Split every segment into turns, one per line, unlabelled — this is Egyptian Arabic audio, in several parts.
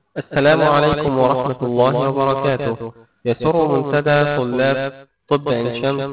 السلام عليكم ورحمة الله وبركاته يسر منتدى طلاب طب عين شمس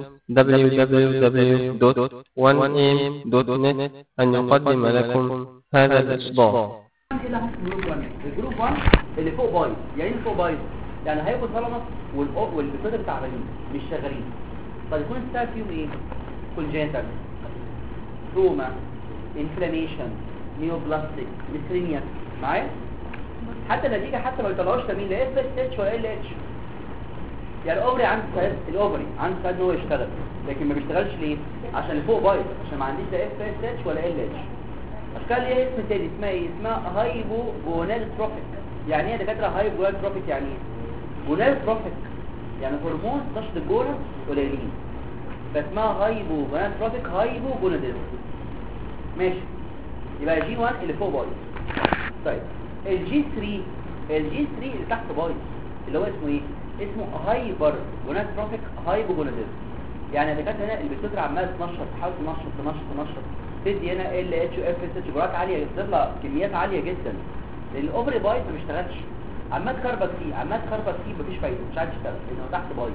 www.1am.net أن يقدم لكم هذا الإصدار
ايه اللي حصل في جروب 1 الجروب 1 اللي فوق بايظ يعني ايه فوق بايظ يعني هيبقوا ثلمس والبيتوتر تعبانين مش شغالين فيكون السبب فيهم ايه كونجنتال تروما انفلاميشن نيوبلاستيك ميسرينيا معايا حتى النتيجه حتى ما يطلعوش تمرين لا اف اس اتش ولا ال اتش يعني الاوفري عنده سعاده الاوفري عنده سعاده ان هو يشتغل لكن ما بيشتغلش ليه عشان اللي فوق بايظ عشان ما عنديش لا اف اس اتش ولا ال اتش اشكال ليها اسم تاني اسمها ايه اسمها هايبو جونادوتروفيك يعني ايه يا دكاتره هايبو جونادوتروفيك يعني ايه جونادوتروفيك يعني هرمون نشط الجوره قليلين فاسمها هايبو جونادوتروفيك هايبو جوناديزم ماشي يبقى جي 1 اللي فوق بايظ طيب الجي 3 الجي 3 اللي تحت بايظ اللي هو اسمه ايه اسمه هايبر جونادوتروفيك هايبو جوناديزم يعني يا دكاتره هنا البيتوتر عماله تنشط تحاول تنشط تنشط تنشط تدي هنا ال اتش اف اس اتش جرعات عاليه بتطلع كميات عاليه جدا لان الاوفري بايظ ما بيشتغلش عمال كربك فيه عمال كربك فيه مفيش فايده مش عارف يشتغل لانه تحت بايظ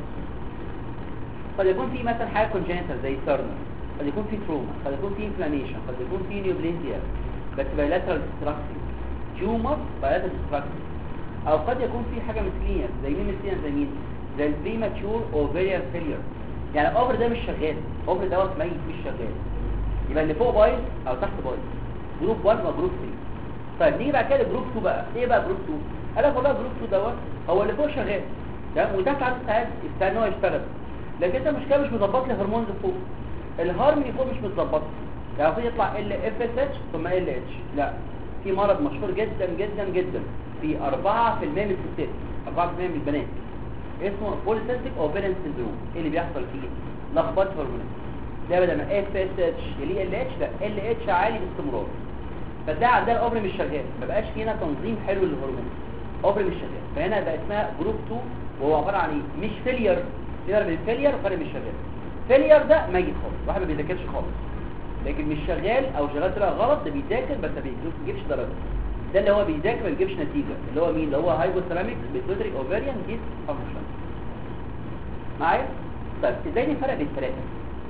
قد يكون في مثلا حاجه كونجنتال زي سيرنر قد يكون في تروما قد يكون في انفلاميشن قد يكون في نيوبليزيا بس بايلاترال ديستراكشن تيومر بايلاترال ديستراكشن او قد يكون في حاجه مسكينه زي مين مسكينه زي مين زي البريماتشور اوفيريان فيلير يعني الاوفر ده مش شغال الاوفر دوت ميت مش شغال يبقى اللي فوق بايظ او تحت بايظ جروب 1 وجروب 3 طيب نيجي بعد كده جروب 2 بقى ايه بقى جروب 2 قال لك والله جروب 2 دوت هو اللي فوق شغال تمام وتحت عنده ساعات يستنى ان هو يشتغل لكن انت المشكله مش مظبط لي هرمونز فوق الهارموني فوق مش متظبط يعني المفروض يطلع ال اف اس اتش ثم ال اتش لا في مرض مشهور جدا جدا جدا في 4% من الستات 4% من البنات اسمه بوليسيستيك اوفيرين سيندروم ايه اللي بيحصل فيه لخبطه هرمونات ده بدل ما اف اس اتش يليه ال اتش لا ال اتش عالي باستمرار فده عندنا الاوفري مش شغال ما بقاش فينا تنظيم حلو للهرمون اوفري مش شغال فهنا بقى اسمها جروب 2 وهو عباره عن ايه مش فيلير فيلير من فيلير وفرق مش شغال فيلير ده ميت خالص واحد ما بيذاكرش خالص لكن مش شغال او شغال طلع غلط ده بيذاكر بس ما بيجيبش درجه ده اللي هو بيذاكر ما بيجيبش نتيجه اللي هو مين اللي هو هايبوثالاميك بيتوتري اوفريان ديس فانكشن معايا طيب ازاي نفرق بين الثلاثه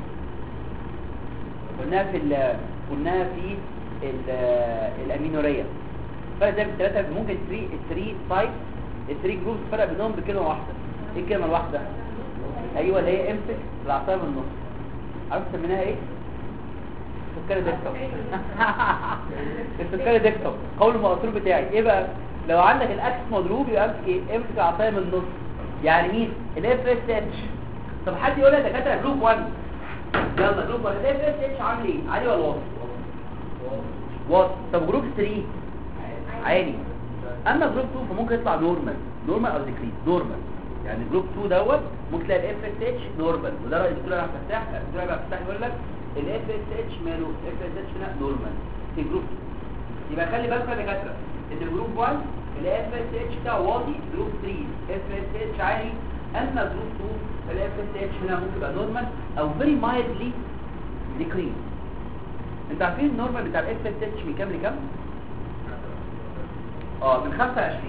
قلناها في ال قلناها في ال الامينوريه فرق زي الثلاثه ممكن 3 3 تايب ال 3 جروبس فرق بينهم بكلمه واحده ايه الكلمه الواحده ايوه اللي هي امسك العصايه من النص عارف سميناها ايه السكري ديكتوب السكري ديكتوب قول المقصور بتاعي ايه بقى لو عندك الاكس مضروب يبقى امسك ايه امسك العصايه من النص يعني مين الاف اس اتش طب حد يقول لي دكاتره جروب 1 يلا جروب 1 الاف اس اتش عامل ايه عالي ولا واطي واطي طب جروب 3 عالي اما جروب 2 فممكن يطلع نورمال نورمال او ديكريز نورمال يعني جروب 2 دوت ممكن تلاقي الاف اس اتش نورمال وده راي الدكتور عبد الفتاح الدكتور عبد الفتاح يقول لك الاف اس اتش ماله اف اس اتش هنا نورمال في جروب 2 يبقى خلي بالك يا دكاتره ان جروب 1 الاف اس اتش بتاعه واطي جروب 3 اف اس اتش عالي اما جروب 2 الاف اس اتش هنا ممكن يبقى نورمال او فيري مايلدلي ديكريز انتوا عارفين النورمال بتاع الاف اس اتش من كام لكام اه من 5 ل 20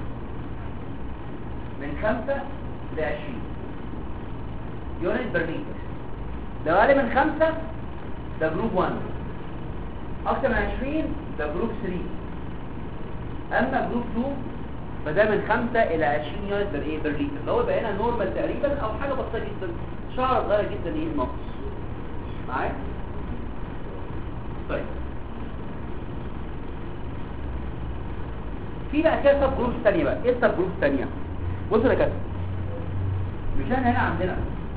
من 5 ل 20 يونت بر لتر لو اقل من 5 ده جروب 1 اكتر من 20 ده جروب 3 اما جروب 2 فده من 5 الى 20 يونت بر ايه بر لتر اللي هو بقى هنا نورمال تقريبا او حاجه بسيطه جدا شعر صغيره جدا ايه ناقص معايا طيب في بقى كده سب جروبس ثانيه بقى ايه السب جروبس الثانيه بصوا يا كده مش احنا هنا عندنا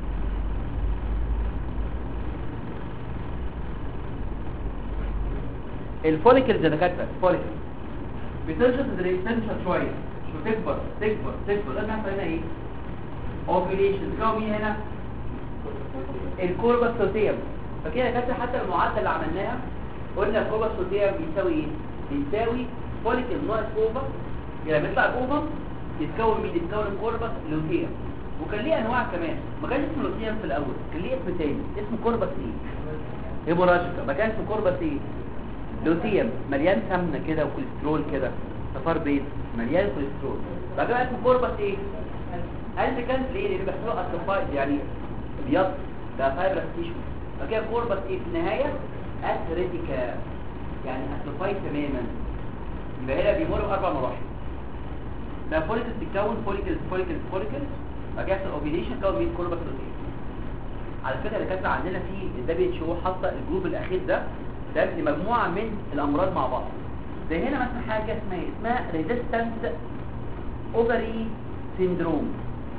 الفوليكلز يا دكاتره الفوليكلز بتنشط تنشط شويه مش بتكبر تكبر تكبر لازم نحصل هنا ايه اوفيليشن تكون مين هنا الكوربا سوتيم فكده يا دكاتره حتى المعادله اللي عملناها قلنا الكوربا سوتيم بيساوي ايه بيساوي فوليكل ناقص اوفا يعني بيطلع الاوفا يتكون مين يتكون الكوربا لوتيم وكان ليه انواع كمان ما كانش اسمه لوتيم في الاول كان ليه اسم تاني اسمه كوربا سي هيموراجيكا ما كان اسمه كوربا سي لوتيم مليان سمنه كده وكوليسترول كده صفار بيض مليان كوليسترول بعد كده اسمه كوربس ايه قلب كان ليه اللي بيحصل له اتروفايد يعني بيض ده فايبرس تيشو بعد كده كوربس ايه في النهايه اثريتيكا يعني اتروفايد تماما يبقى هنا بيمر باربع مراحل ده فوليكلز بتتكون فوليكلز فوليكلز فوليكلز بعد كده يحصل اوفيليشن كون مين كوربس بروتين على فكره اللي كانت عندنا في الدبليو اتش او حاطه الجروب الاخير ده ده لمجموعه من الامراض مع بعض زي هنا مثلا حاجه اسمها ايه اسمها ريزيستنت اوفري سيندروم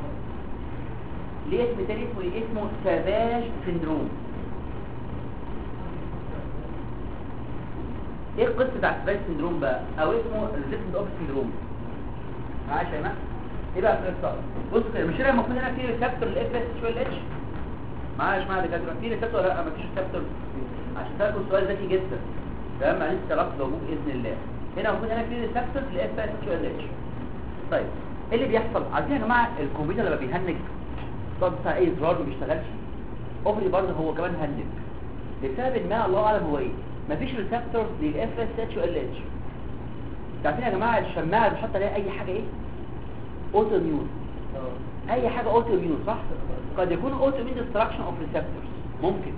ليه اسم تاني اسمه ايه اسمه سافاج سيندروم ايه القصه بتاع سافاج سيندروم بقى او اسمه ريزيستنت اوفري سيندروم معايا يا شيماء ايه بقى القصه بص كده مش هنا المفروض هنا في ريسبتور الاف اس شويه الاتش معايا يا جماعه دكاتره في ريسبتور ولا لا مفيش ريسبتور عشان تاخد سؤال ذكي جدا تمام معلش ربط جاوبوه باذن الله هنا المفروض هنا في ريسبتور الاف اس شويه الاتش طيب ايه اللي بيحصل عارفين يا جماعه الكمبيوتر لما بيهنج طب بتاع ايه زرار ما بيشتغلش اوفري برضه هو كمان هنج لسبب ما الله اعلم هو ايه مفيش ريسبتور للاف اس اتش ال اتش عارفين يا جماعه الشماعه اللي بنحط عليها اي حاجه ايه اوتو ميون اي حاجه اوتو ميون صح قد يكون اوتو ميون ديستراكشن اوف ريسبتورز ممكن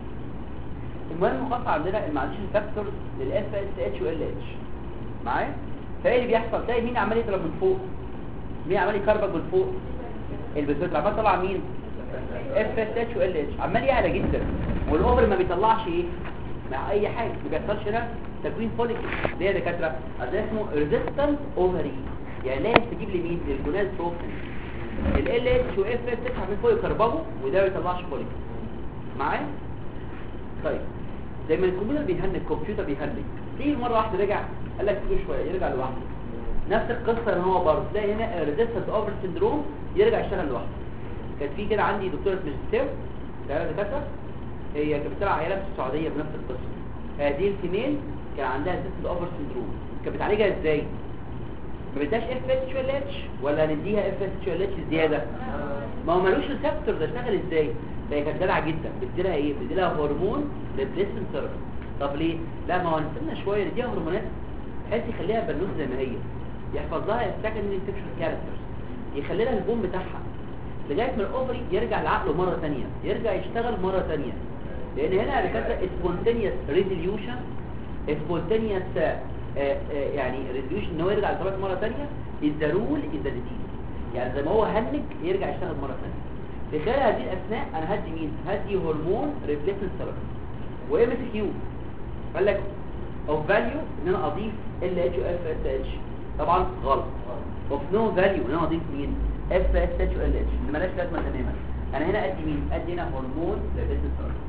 المهم خاصة عندنا المعلش ريسبتورز للاف اس اتش وال اتش معايا فايه اللي بيحصل تلاقي مين عمال يضرب من فوق مين عمال يكربج من فوق البسيط عمال طلع مين اف اس اتش وال اتش عمال يعلى جدا والاوفر ما بيطلعش ايه مع اي حاجه ما بيحصلش هنا تكوين فوليكل ليه يا دكاتره ده اسمه ريزيستنت اوفري يعني لا يستجيب لمين للجونال بروفين ال ال اتش و اف اس اتش عاملين فوق يكربجوا وده ما بيطلعش فوليكل معايا طيب زي ما الكمبيوتر بيهنج الكمبيوتر بيهنج تيجي مره واحده رجع قال لك كل شويه يرجع لوحده نفس القصه ان هو برضه تلاقي هنا ريزيستنت اوفر سيندروم يرجع يشتغل لوحده كانت في كده عندي دكتوره ماجستير تعالى دكاتره هي كانت بتلعب عيالها في السعوديه بنفس القصه هذه الفيميل كان عندها ريزيستنت اوفر سيندروم كانت بتعالجها ازاي ما بدهاش اف اس ال اتش ولا نديها اف اس ال اتش زياده ما هو ملوش ريسبتور ده اشتغل ازاي فهي كانت جدعه جدا بتديلها ايه بتديلها هرمون ريبليسمنت ثيرابي طب ليه لا ما هو نستنى شويه نديها هرمونات بحيث يخليها بنوز زي ما هي يحفظ لها السكندري انفكشن كاركترز يخلي لها البوم بتاعها لغايه ما الاوفري يرجع لعقله مره ثانيه يرجع يشتغل مره ثانيه لان هنا دكاتره سبونتينيوس ريزوليوشن سبونتينيوس يعني ريزوليوشن ان هو يرجع لطبيعته مره ثانيه از ذا رول از ذا ديزيز يعني زي ما هو هنج يرجع يشتغل مره ثانيه في خلال هذه الاثناء انا هدي مين هدي هرمون ريبليسمنت ثيرابي وام اس كيو قال لك اوف فاليو ان انا اضيف ال اتش و اف اس اتش طبعا غلط اوف نو فاليو ان انا اضيف مين اف اس اتش و ال اتش اللي مالهاش لازمه تماما انا هنا ادي مين ادي هنا هرمون ريبليسمنت ثيرابي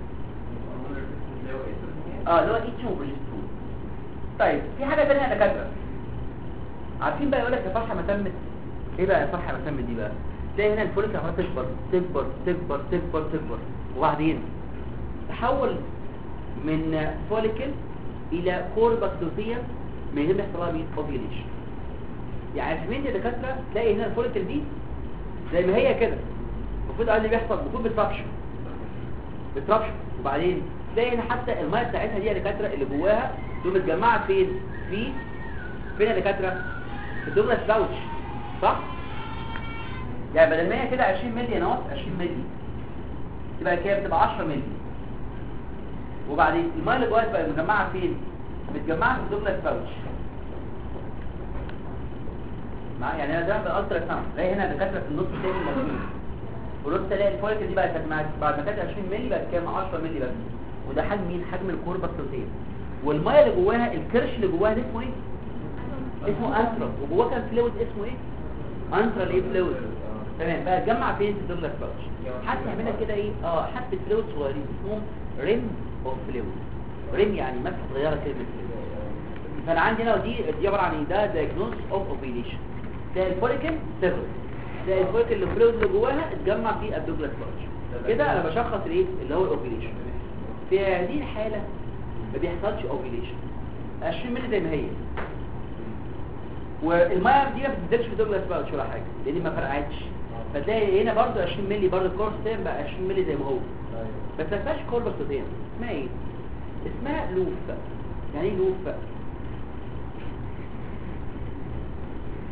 اه اللي هو اتش وبروجسترون طيب في حاجه ثانيه يا دكاتره عارفين بقى يقول لك يا فرحه ما تمت ايه بقى يا فرحه ما تمت دي بقى تلاقي هنا الفوليك عماله تكبر تكبر تكبر تكبر تكبر وبعدين تحول من فوليكل الى كوربكتوفيا من غير ما يحصل لها مين اوفيليشن يعني في مين يا دكاتره تلاقي هنا الفوليكل دي زي ما هي كده المفروض اللي بيحصل المفروض بترابشن بترابشن وبعدين تلاقي هنا حتى الميه بتاعتها دي يا دكاتره اللي جواها تقوم متجمعه فين في فين يا دكاتره في الدوبلاس باوتش صح يعني بدل ما هي كده 20 مللي ناقص 20 مللي تبقى كام بتبقى 10 مللي وبعدين الميه اللي جواها تبقى مجمعه فين متجمعه في الدوبلاس باوتش مع يعني انا ده بالالترا ساوند تلاقي هنا دكاتره في النص الثاني موجودين ونص تلاقي الفوليكل دي بقى كانت بعد ما كانت 20 مللي بقت كام 10 مللي بس وده حجم مين حجم الكوربا الصوتيه والميه اللي جواها الكرش اللي جواها ده اسمه ايه اسمه انترا وجواه كان فلويد اسمه ايه انترا ايه فلويد تمام بقى اتجمع فين في الدوبلاس باوتش حتى يعملها كده ايه اه حبه فلويد صغيرين اسمهم ريم اوف فلويد ريم يعني مسحه صغيره كده من الفلويد فانا عندي هنا دي دي عباره عن ايه ده دايجنوز اوف اوفيليشن ده الفوليكل سيرفر ده الفوليكل اللي الفلويد اللي جواها اتجمع في الدوبلاس باوتش كده انا بشخص الايه اللي هو الاوفيليشن في هذه الحاله ما بيحصلش اوفيليشن 20 مللي زي ما هي والميه دي ما بتنزلش في دوبلاس باوتش ولا حاجه لان ما فرقعتش فتلاقي هنا برضو 20 مللي برضو الكورس تام بقى 20 مللي زي ما هو بس ما اسمهاش كوربكتوزيم اسمها ايه اسمها لوف يعني ايه لوف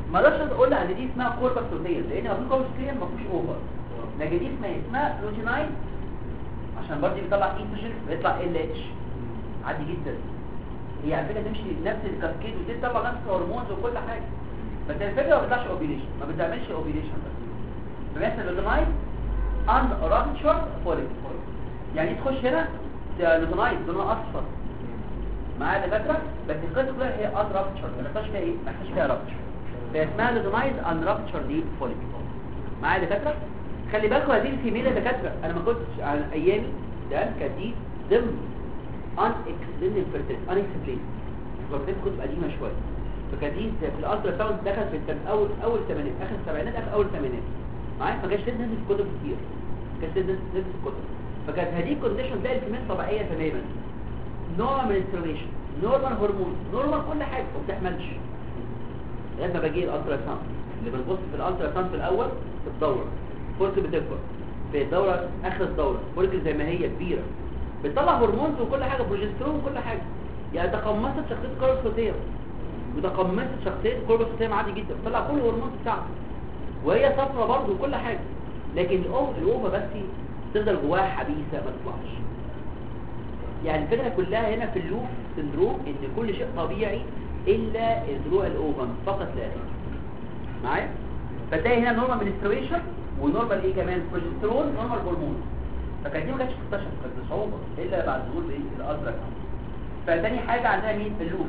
ما اقدرش اقول ان دي اسمها كوربا صوتيه لان لو في كوربا صوتيه ما فيهوش اوفر لكن دي اسمها اسمها لوتيناين عشان برضه بيطلع ايستروجين بيطلع ال اتش عادي جدا هي على فكره تمشي نفس الكاسكيد وتطلع نفس الهرمونز وكل حاجه بس الفكره ما بتطلعش اوبيليشن ما بتعملش اوبيليشن بس فمثلا لوتيناين ان رابتشر فوليك يعني تخش هنا لوتيناين لونها اصفر معايا دكاتره بس القصه كلها هي ان رابتشر ما تحتاجش فيها ايه ما تحتاجش فيها رابتشر فاسمها لوتينايز ان رابتشر دي فوليك معايا دكاتره خلي بالكم هذه الفيميل يا دكاتره انا ما كنتش على ايامي ده كانت دي ضمن ان اكسبلين فيرتيليتي ان اكسبلين وكانت كتب قديمه شويه فكانت دي في الالترا ساوند دخل في التم اول اول ثمانينات اخر السبعينات اخر اول الثمانينات معايا ما كانش لازم ننزل في كتب كتير كانت لازم ننزل في كتب فكانت هذه الكونديشن تلاقي الفيميل طبيعيه تماما نورمال منستريشن نورمال هرمون نورمال كل حاجه وما بتحملش لما باجي الالترا ساوند اللي بنبص في الالترا ساوند في الاول في الدوره فولك بتكبر في الدوره اخر الدوره فولك زي ما هي كبيره بتطلع هرمونز وكل حاجه بروجسترون وكل حاجه يعني تقمصت شخصيه كوربوسوتيه وتقمصت شخصيه كوربوسوتيه عادي جدا بتطلع كل الهرمونز بتاعته وهي صفرة برضه وكل حاجه لكن الام الاوفا بس تفضل جواها حبيسه ما تطلعش يعني الفكره كلها هنا في اللوف سندروم ان كل شيء طبيعي الا ذروع الاوفن فقط لا غير معايا فتلاقي هنا نورمال منستريشن ونورمال ايه كمان بروجسترون نورمال هرمون فكانت دي ما كانتش تكتشف كانت بصعوبه الا بعد ظهور ايه الازرق فتاني حاجه عندنا مين اللوف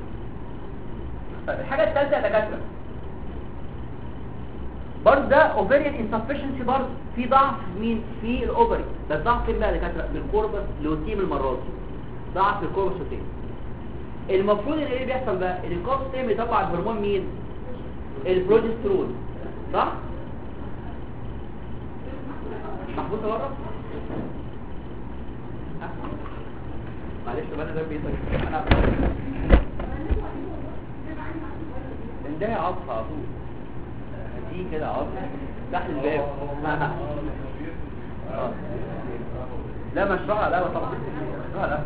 طيب الحاجه الثالثه يا دكاتره برضه ده اوفريان انسفشنسي برضه في ضعف مين في الاوفري ده ضعف فين بقى يا دكاتره بالكوربس لوتيم المرات دي ضعف الكوربس لوتيم المفروض ان ايه اللي بيحصل بقى ان الكوربس لوتيم بيطلع الهرمون مين البروجسترون صح محبوسه بره ها؟ معلش طب انا ذنبي طيب انا انتهي عطف على طول دي كده عطف تحت الباب آه. لا مشروع لا طبعا مشروع لا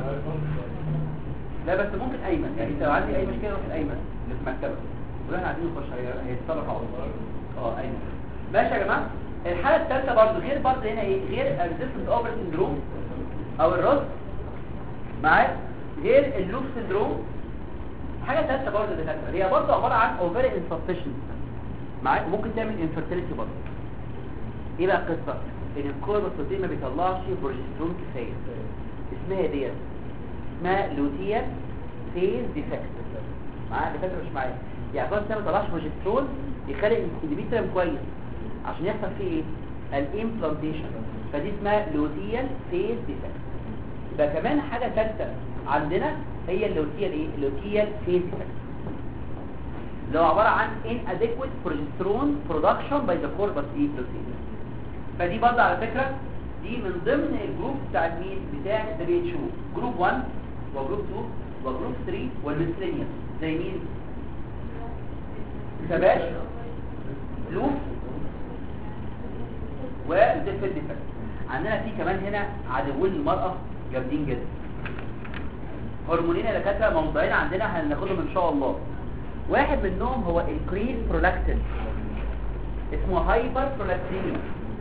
لا بس ممكن ايمن يعني انت لو عندي اي مشكله روح الايمن اللي في المكتبه واحنا عايزين نخش هي- هيتصرف على طول اه ايمن ماشي يا جماعه الحاله الثالثه برضه غير برضه هنا ايه غير الريزيستنت اوفر سندروم او الرز معاك غير اللوب سندروم حاجه ثالثه برضه اللي دكاتره هي برضه عباره عن اوفر انسفشنت معاك ممكن تعمل انفيرتيليتي برضه ايه بقى القصه ان الكوربوسوتين ما بيطلعش بروجسترون كفايه اسمها ديت اسمها لوتيال فيز ديفكت معايا دكاتره مش معايا يعني خلاص ما بيطلعش بروجسترون يخلي الاندوميتريوم كويس عشان يحصل فيه ايه الامبلانتيشن فدي اسمها لوتيال فيز ديفكت يبقى كمان حاجه ثالثه عندنا هي اللوتيال ايه اللوتيال فيز ديفكت اللي هو عباره عن inadequate progesterone production by the corpus E protein فدي برضه على فكره دي من ضمن الجروب بتاع مين بتاع ال WHO جروب 1 وجروب 2 وجروب 3 والميسلينيوس زي مين سباش لوف وديفل ديفل عندنا في كمان هنا عدوين المرأة جامدين جدا هرمونين يا دكاتره موضوعين عندنا هناخدهم ان شاء الله واحد منهم هو الكريس برولاكتين اسمه هايبر برولاكتينيا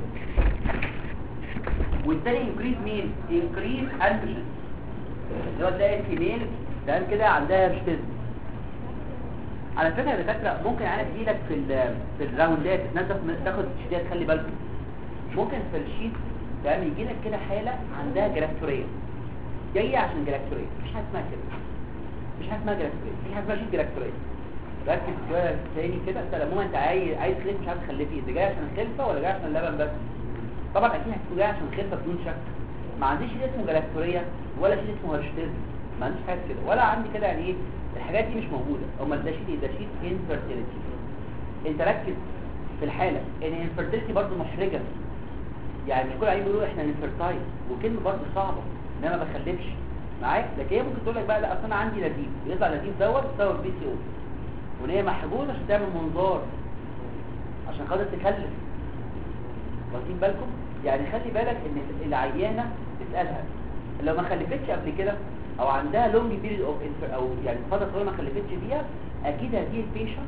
والتاني انكريز مين انكريز اندروجين اللي هو تلاقي الفيميل تمام كده عندها رشتزم على فكره يا دكاتره ممكن انا تجي لك في ال- في الراوندات الناس تاخد- تاخد شيتات خلي بالكم ممكن في الشيت تمام يجي لك كده حاله عندها جلاكتوريه جايه عشان جلاكتوريه مش حاجه اسمها كده مش حاجه اسمها جلاكتوريه في حاجه اسمها شيت جلاكتوريه ركز شويه تاني كده انت لما انت عايز عايز تخلف مش عارف تخلفي انت جاي عشان الخلفه ولا جاي عشان اللبن بس طبعا اكيد هتكون جاي عشان الخلفه بدون شك ما عنديش شيء اسمه جلاكتوريه ولا شيء اسمه هرشتيزم ما عنديش حاجه كده ولا عندي كده يعني ايه الحاجات دي مش موجوده امال ده شيء ايه ده شيء انفيرتيليتي انت ركز في الحاله ان الانفيرتيليتي برضه محرجه يعني مش كل عيال بيقولوا احنا انفيرتايل وكلمه برضه صعبه ان انا ما بخلفش معاك لكن هي ممكن تقول لك بقى لا اصل انا عندي لذيذ يطلع لذيذ دوت بسبب بي سي او وان هي محجوزه عشان تعمل منظار عشان خاطر تخلف واخدين بالكم يعني خلي بالك ان العيانه تسالها لو ما خلفتش قبل كده او عندها لونج بيريد اوف او يعني فتره طويله ما خلفتش فيها اكيد هذه البيشنت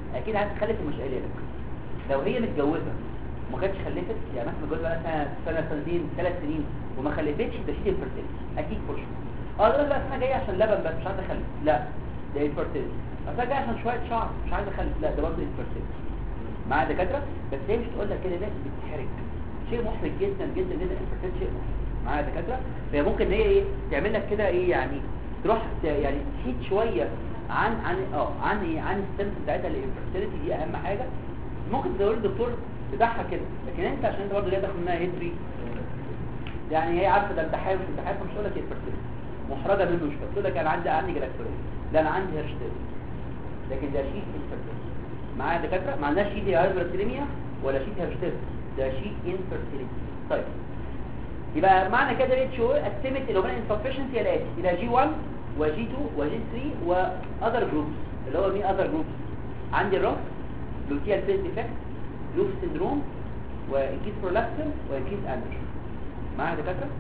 اكيد عايز تخلف ومش قايله لك لو هي متجوزه وما كانتش خلفت يعني مثلا متجوزه بقى سنه سنه سنتين ثلاث سنين وما خلفتش ده شيء انفيرتيلتي اكيد فرش اه لا لا انا جاي عشان لبن بس مش عايز اخلف لا ده انفيرتيلتي اصل أنا جاي عشان شويه شعر مش عايز اخلف لا ده برضه انفيرتيلتي مع دكاتره بس هي مش تقول لك كده لا بتتحرج شيء محرج جدا جدا جدا انفيرتيلتي شيء محرج معايا دكاتره فهي ممكن ان هي ايه تعمل لك كده ايه يعني تروح ت- يعني تشيد شويه عن عن اه عن ايه عن السنس بتاعتها الانفيرتيلتي دي اهم حاجه ممكن تقول للدكتور بتاعها كده لكن انت عشان انت برضه جاي تاخد منها هيستوري يعني هي عارفه ده امتحان مش امتحان فمش هقول لك انفيرتيلتي محرجه منه مش تقول لك انا عندي عندي جلاكتوريا لا انا عندي هيرشتيل لكن ده شيء انفيرتيلتي معايا دكاتره ما عندناش شيء هايبرتيليميا ولا شيء هيرشتيل ده شيء انفيرتيليتي طيب يبقى معنى كده ريت شو قسمت الاوبن انسفشنسي الاتي الى جي 1 وجي 2 وجي 3 واذر جروبس اللي هو مين اذر جروبس عندي الروكس لوتيال فيز ديفكت لوف سيندروم وانكيس برولاكتين وانكيس اندر معايا يا دكاتره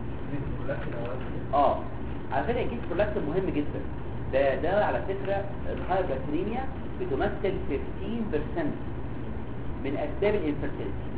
اه على فكره انكيس برولاكتين مهم جدا ده ده على فكره الهايبرتينيميا بتمثل 15% من اسباب الانفيرتيلتي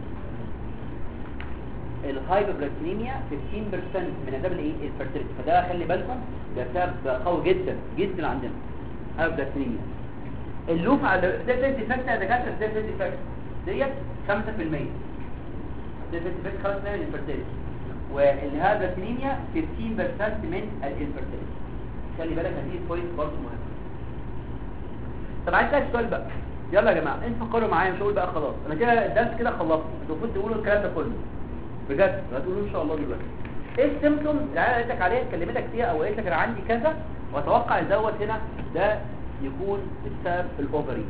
الهايبربلاستينيميا 15% من اسباب الايه الفيرتيلتي فده خلي بالكم ده سبب قوي جدا جدا عندنا هايبربلاستينيميا اللوف على ده ده ديفكت يا دكاتره ده ده ديفكت ديت 5% ده ده ديفكت 5% من الفيرتيلتي والهايبربلاستينيميا 15% من الانفيرتيلتي خلي بالك هذه بوينت برضه مهمه طب عايز اسالك سؤال بقى يلا يا جماعه انتوا فكروا معايا مش هقول بقى خلاص انا كده الدرس كده خلصت انتوا المفروض تقولوا الكلام ده كله بجد هتقولوا ان شاء الله دلوقتي ايه السيمبتوم اللي انا قلت لك عليها كلمتك فيها او قلت لك انا عندي كذا واتوقع ان دوت هنا ده يكون السبب الاوفري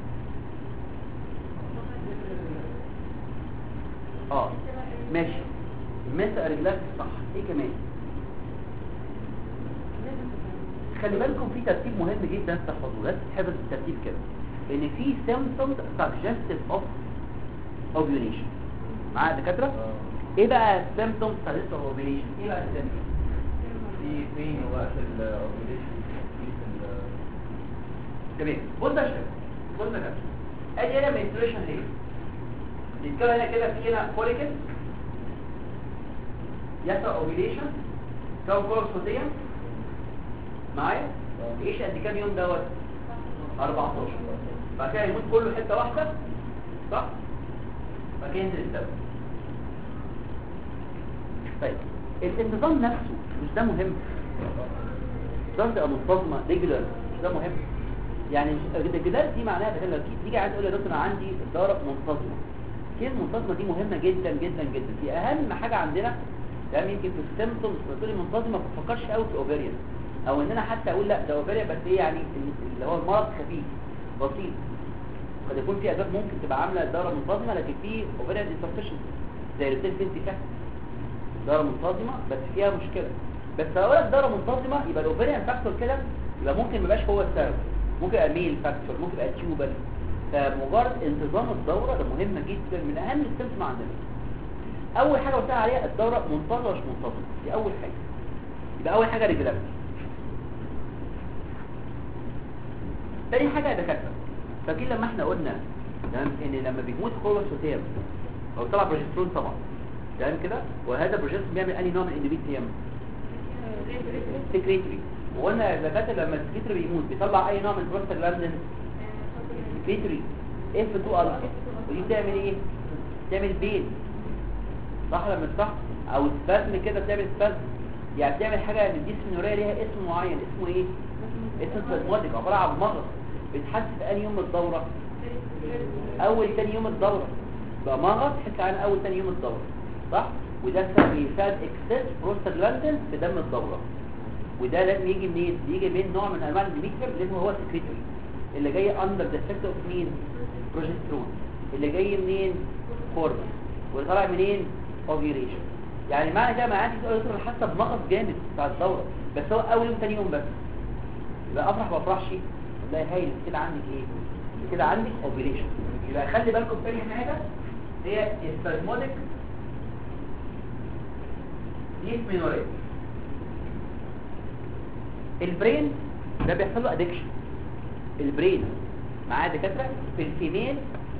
اه ماشي مسا رجلك صح ايه كمان خلي بالكم في ترتيب مهم جدا تحفظوه لازم تحفظ الترتيب كده ان في symptoms suggestive of ovulation معايا يا دكاتره ايه بقى symptoms suggestive of ovulation ايه بقى السيمبتوم
في فين وقت الاوبريشن في
تمام بص يا شباب بص يا شباب ادي هنا menstruation هي نتكلم هنا كده في هنا فوليكل يحصل ovulation كم كورس صوتيه معايا تعيش قد كام يوم دوت 14 بعد كده يموت كله حته واحده صح بعد كده ينزل الدم طيب الانتظام نفسه مش ده مهم شرط تبقى منتظمه ريجولار مش ده مهم يعني الريجولار دي معناها ده لو تيجي عايز تقول يا دكتور انا عندي الدوره منتظمه كلمه منتظمه دي مهمه جدا جدا جدا دي اهم حاجه عندنا تمام يمكن في السيمبتومز بتقولي منتظمه ما بتفكرش قوي في الاوفيريان او ان انا حتى اقول لا ده اوفيريان بس ايه يعني اللي هو المرض خفيف بسيط قد يكون في اسباب ممكن تبقى عامله الدوره منتظمه لكن في اوفيريان انسفشنسي زي الريتين فينتي فاكت دورة منتظمة بس فيها مشكلة بس لو قلت دورة منتظمة يبقى الاوفيريان فاكتور كده يبقى ممكن ما يبقاش هو السبب ممكن يبقى ميل فاكتور ممكن يبقى تيوبل فمجرد انتظام الدورة ده مهم جدا من اهم السيمتوم عندنا اول حاجة قلت عليها الدورة منتظمة مش منتظمة دي اول حاجة يبقى اول حاجة ريجولاريتي تاني حاجة يا دكاترة فاكرين لما احنا قلنا تمام ان لما بيموت قوة سوتير او طلع بروجسترون طبعا تمام كده وهذا البروجسترون بيعمل انهي نوع من الاندوميتريوم سكريتري وقلنا يا دكاتره لما السكريتري بيموت بيطلع اي نوع من البروستاجلاندين سكريتري اف 2 الفا ودي بتعمل ايه بتعمل بين صح ولا مش صح او سبازم كده بتعمل سبازم يعني بتعمل حاجه ان الديسفينوريا ليها اسم معين اسمه ايه اسم سبازماتيك عباره عن مغص بيتحس في انهي يوم من الدوره اول تاني يوم الدوره بقى مغص حتى عن اول تاني يوم الدوره صح وده سبب يساعد اكسس بروستاجلاندين في دم الدوره وده لازم يجي منين يجي من نوع من انواع الميتر اللي هو سكريتوري اللي جاي اندر ذا افكت اوف مين بروجسترون اللي جاي منين هرمون واللي طالع منين اوفيوليشن يعني معنى كده ما عندي تقول انا حاسه بمغص جامد بتاع الدوره بس هو اول يوم تاني يوم بس يبقى افرح ما افرحش والله هايل كده عندك ايه كده عندك اوفيوليشن يبقى خلي بالكم تاني حاجه هي السبازموديك ديسمينوريا البرين ده بيحصل له ادكشن البرين معايا دكاتره في الفيميل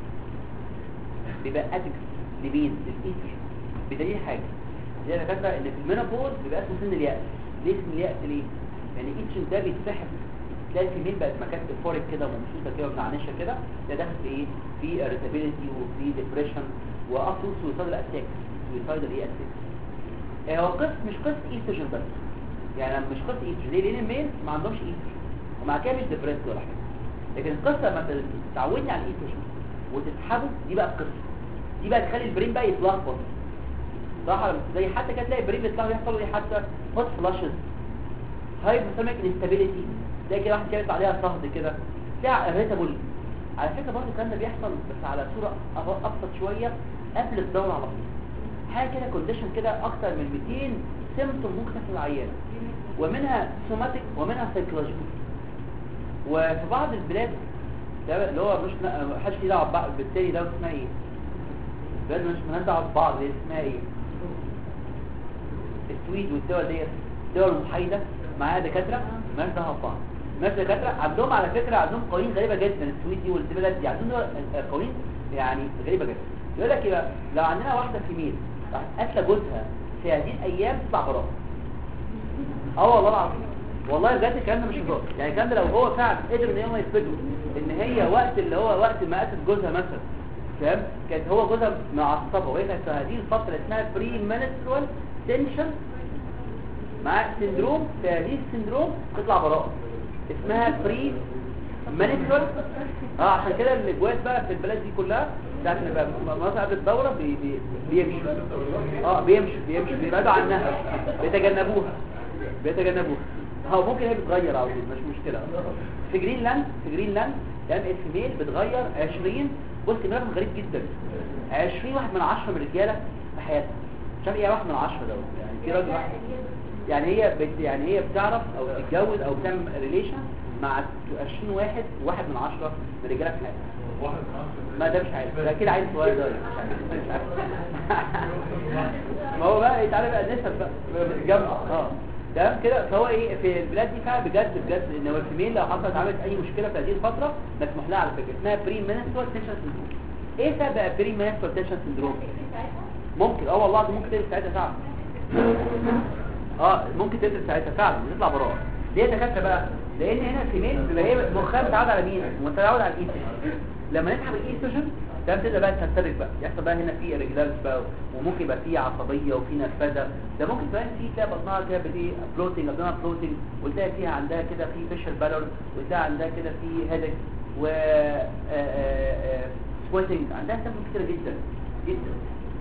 بيبقى ادك لمين للايستروجين بدليل حاجه زي دكاتره ان في المينوبوز بيبقى اسمه سن اليأس ليه سن اليأس ليه يعني الايستروجين ده بيتسحب تلاقي الفيميل بقت مكان الفورك كده ومبسوطه كده ومنعنشه كده ده داخل في ايه في irritability وفي ديبريشن واصلا سويسايدال اتاك سويسايدال ايه اتاك آه، هو قص مش قصه ايستروجين بس يعني مش قصه ايستروجين ليه لان الميل ما عندهمش ايستروجين ومع كده مش ديبريسد ولا حاجه لكن القصه لما تعودني على الايستروجين وتسحبه دي بقى القصه دي بقى تخلي البرين بقى يتلخبط صح ولا مش؟ زي حتى كده تلاقي البرين بيطلع يحصل له ايه حتى هوت فلاشز هايبوثيرميك انستابيليتي تلاقي كده واحد كده يطلع عليها صهد كده تلاقي اريتابل على فكره برضه الكلام ده بيحصل بس على صوره أب- ابسط شويه قبل الدوره على طول حاجه كده كونديشن كده اكتر من 200 سيمتوم ممكن في العيان ومنها سوماتيك ومنها سايكولوجيكال وفي بعض البلاد ده اللي هو مش ما حدش ليه دعوه ببعض- بالتاني ده اسمها ايه البلاد مش مالهاش دعوه ببعض دي اسمها ايه السويد والدول ديت دول محايده معاها دكاتره مالهاش دعوه ببعض ناس دكاتره عندهم على فكره عندهم قوانين غريبه جدا السويد دي والبلاد دي عندهم دول- قوانين يعني غريبه جدا يقول لك ايه بقى لو عندنا واحده فيميل راح قاتله جوزها في هذه الايام تطلع براءه اه والله العظيم والله بجد الكلام ده مش هزار يعني الكلام ده لو هو فعلا قدر ان هو يثبته ان هي وقت اللي هو وقت ما قتل جوزها مثلا فاهم كانت هو جوزها معصبه وهي كانت في هذه الفتره اسمها بري منسترال تنشن مع سندروم في هذه السندروم تطلع براءه اسمها بري منسترال اه عشان كده الجواز بقى في البلاد دي كلها ساعه ما يبقى مثلا قبل الدوره بي بي بيمشوا اه بيمشوا بيمشوا بيبعدوا عنها بيتجنبوها بيتجنبوها هو ممكن هي بتغير على طول مش مشكله في جرينلاند في جرينلاند يعني الفيميل بتغير 20 بص رقم غريب جدا 20 واحد من 10 من الرجاله في حياتها مش عارف ايه واحد من 10 دوت يعني في راجل واحد يعني هي بت يعني هي بتعرف او تتجوز او تعمل ريليشن مع 20 واحد واحد من 10 من الرجاله في حياتها ما ده مش عارف ده كده عايز صغير ده مش عارف مش عارف ما هو بقى تعالى بقى نسب بقى بتتجمع اه تمام كده فهو ايه في البلاد دي فعلا بجد بجد ان هو الفيميل لو حصلت عملت اي مشكله في هذه الفتره مسموح لها على فكره اسمها بري منسترال تنشن سندروم ايه سبب بقى بري منسترال تنشن سندروم ممكن اه والله ده ممكن تقلب ساعتها فعلا اه ممكن تقلب ساعتها فعلا تطلع براءه ليه يا دكاتره بقى لان هنا الفيميل بيبقى هي مخها متعود على مين متعود على الايستروجين لما نسحب الايستروجين ده بتبدا بقى ترتبك بقى يحصل بقى هنا في ريجلارز بقى وممكن يبقى في عصبيه وفي نرفزه ده ممكن كمان في تلاقي بطنها كده بايه بلوتنج ابدونال بلوتنج وتلاقي فيها عندها كده في فيشر بالور وتلاقي عندها كده في هيدك و سويتنج عندها سبب كتير جدا جدا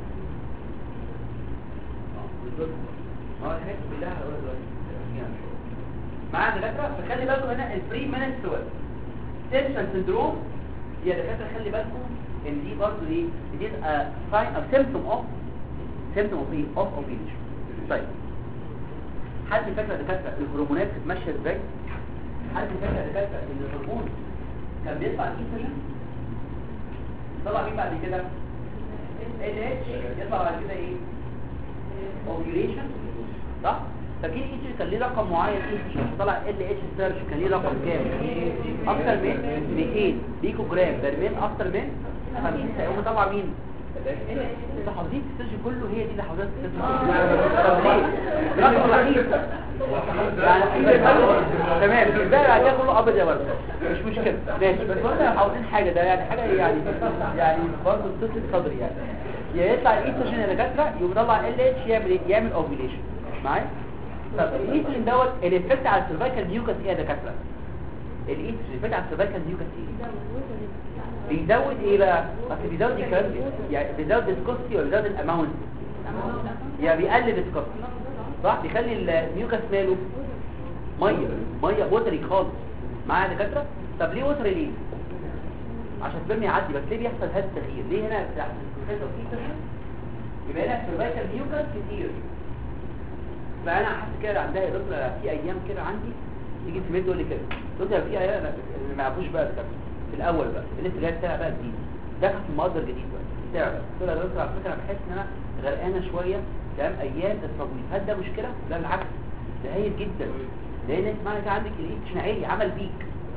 اه الحاجات كلها هقولها دلوقتي معايا دكاتره فخلي بالكم هنا البري منسترال تنشن سندروم يا دكاتره خلي بالكم ان دي برضه ايه دي ساين او سيمبتوم اوف سيمبتوم اوف ايه اوف اوفيليشن طيب حد فاكر يا دكاتره الهرمونات كانت ماشيه ازاي حد فاكر يا دكاتره ان الهرمون كان بيطلع الايستروجين طلع مين بعد كده ال اتش يطلع بعد كده ايه اوفيليشن صح فاكرين ايش كان ليه رقم معين ايش طلع ال اتش سيرش كان ليه رقم كام اكتر من 200 بيكو جرام برميل اكتر من 50 هيقوم طبعا مين انت حافظين السيرش كله هي دي اللي حافظين السيرش طب ليه رقم وحيد يعني تمام الباقي بعد كده كله ابيض يا ورد مش مشكله ماشي بس احنا حافظين حاجه ده يعني حاجه يعني يعني برضه بتصل صدري يعني يا يطلع الايستروجين يا دكاتره يقوم يطلع ال اتش يعمل ايه يعمل اوفيليشن معايا طب الايستروجين دوت الافكت على السيرفايكال ميوكس ايه يا دكاتره الايستروجين الافكت على السيرفايكال ميوكس ايه بيزود ايه بقى اصل بيزود الكلام يعني بيزود ديسكوستي ولا بيزود الاماونت يعني بيقلل ديسكوستي صح بيخلي الميوكس ماله ميه ميه ووتري خالص معايا يا دكاتره طب ليه ووتري ليه عشان السبرم يعدي بس ليه بيحصل هذا التغيير ليه هنا تحت الكونسنتريشن يبقى هنا سيرفايكال ميوكس كتير فانا حاسس كده عندها يا دكتور في ايام كده عندي تيجي في ميد تقول لي كده قلت لها في ايام أنا ما يعرفوش بقى الكلام في الاول بقى اللي لسه جاي بتاع بقى جديد دخل في مصدر جديد بقى بتاع بقى قلت لها يا دكتور على فكره انا بحس ان انا غرقانه شويه تمام ايام التبويض هل ده مشكله لا بالعكس ده هايل جدا لان انت معنى كده عندك الايتشن عالي عمل بيك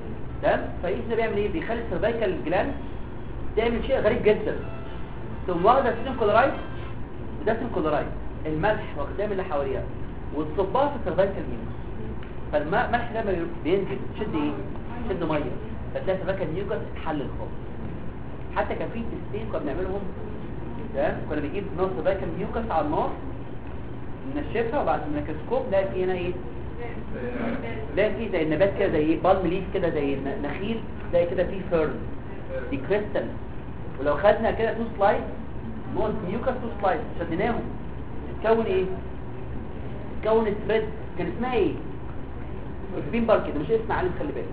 تمام فالايتش ده بيعمل ايه بيخلي السيرفايكال جلاند تعمل شيء غريب جدا تقوم واخده سيلين كلورايد وده سيلين كلورايد الملح واخداه من اللي حواليها وتصبها في السيرفايكال ميوكس فالملح ده لما بينزل تشد ايه تشد ميه فتلاقي السيرفايكال ميوكس اتحلل خالص حتى كان في تستين كنا بنعملهم تمام كنا بنجيب نوع سيرفايكال ميوكس على النار ننشفها وبعد الميكروسكوب نلاقي في هنا ايه تلاقي في زي النبات كده زي ايه بالم ليف كده زي الن- نخيل تلاقي كده في فيرن دي كريستال ولو خدنا كده تو سلايد نوع ميوكس تو سلايد شديناهم تتكون ايه تتكون ثريد كان اسمها ايه سبين بار كده مش اسم عالم خلي بالك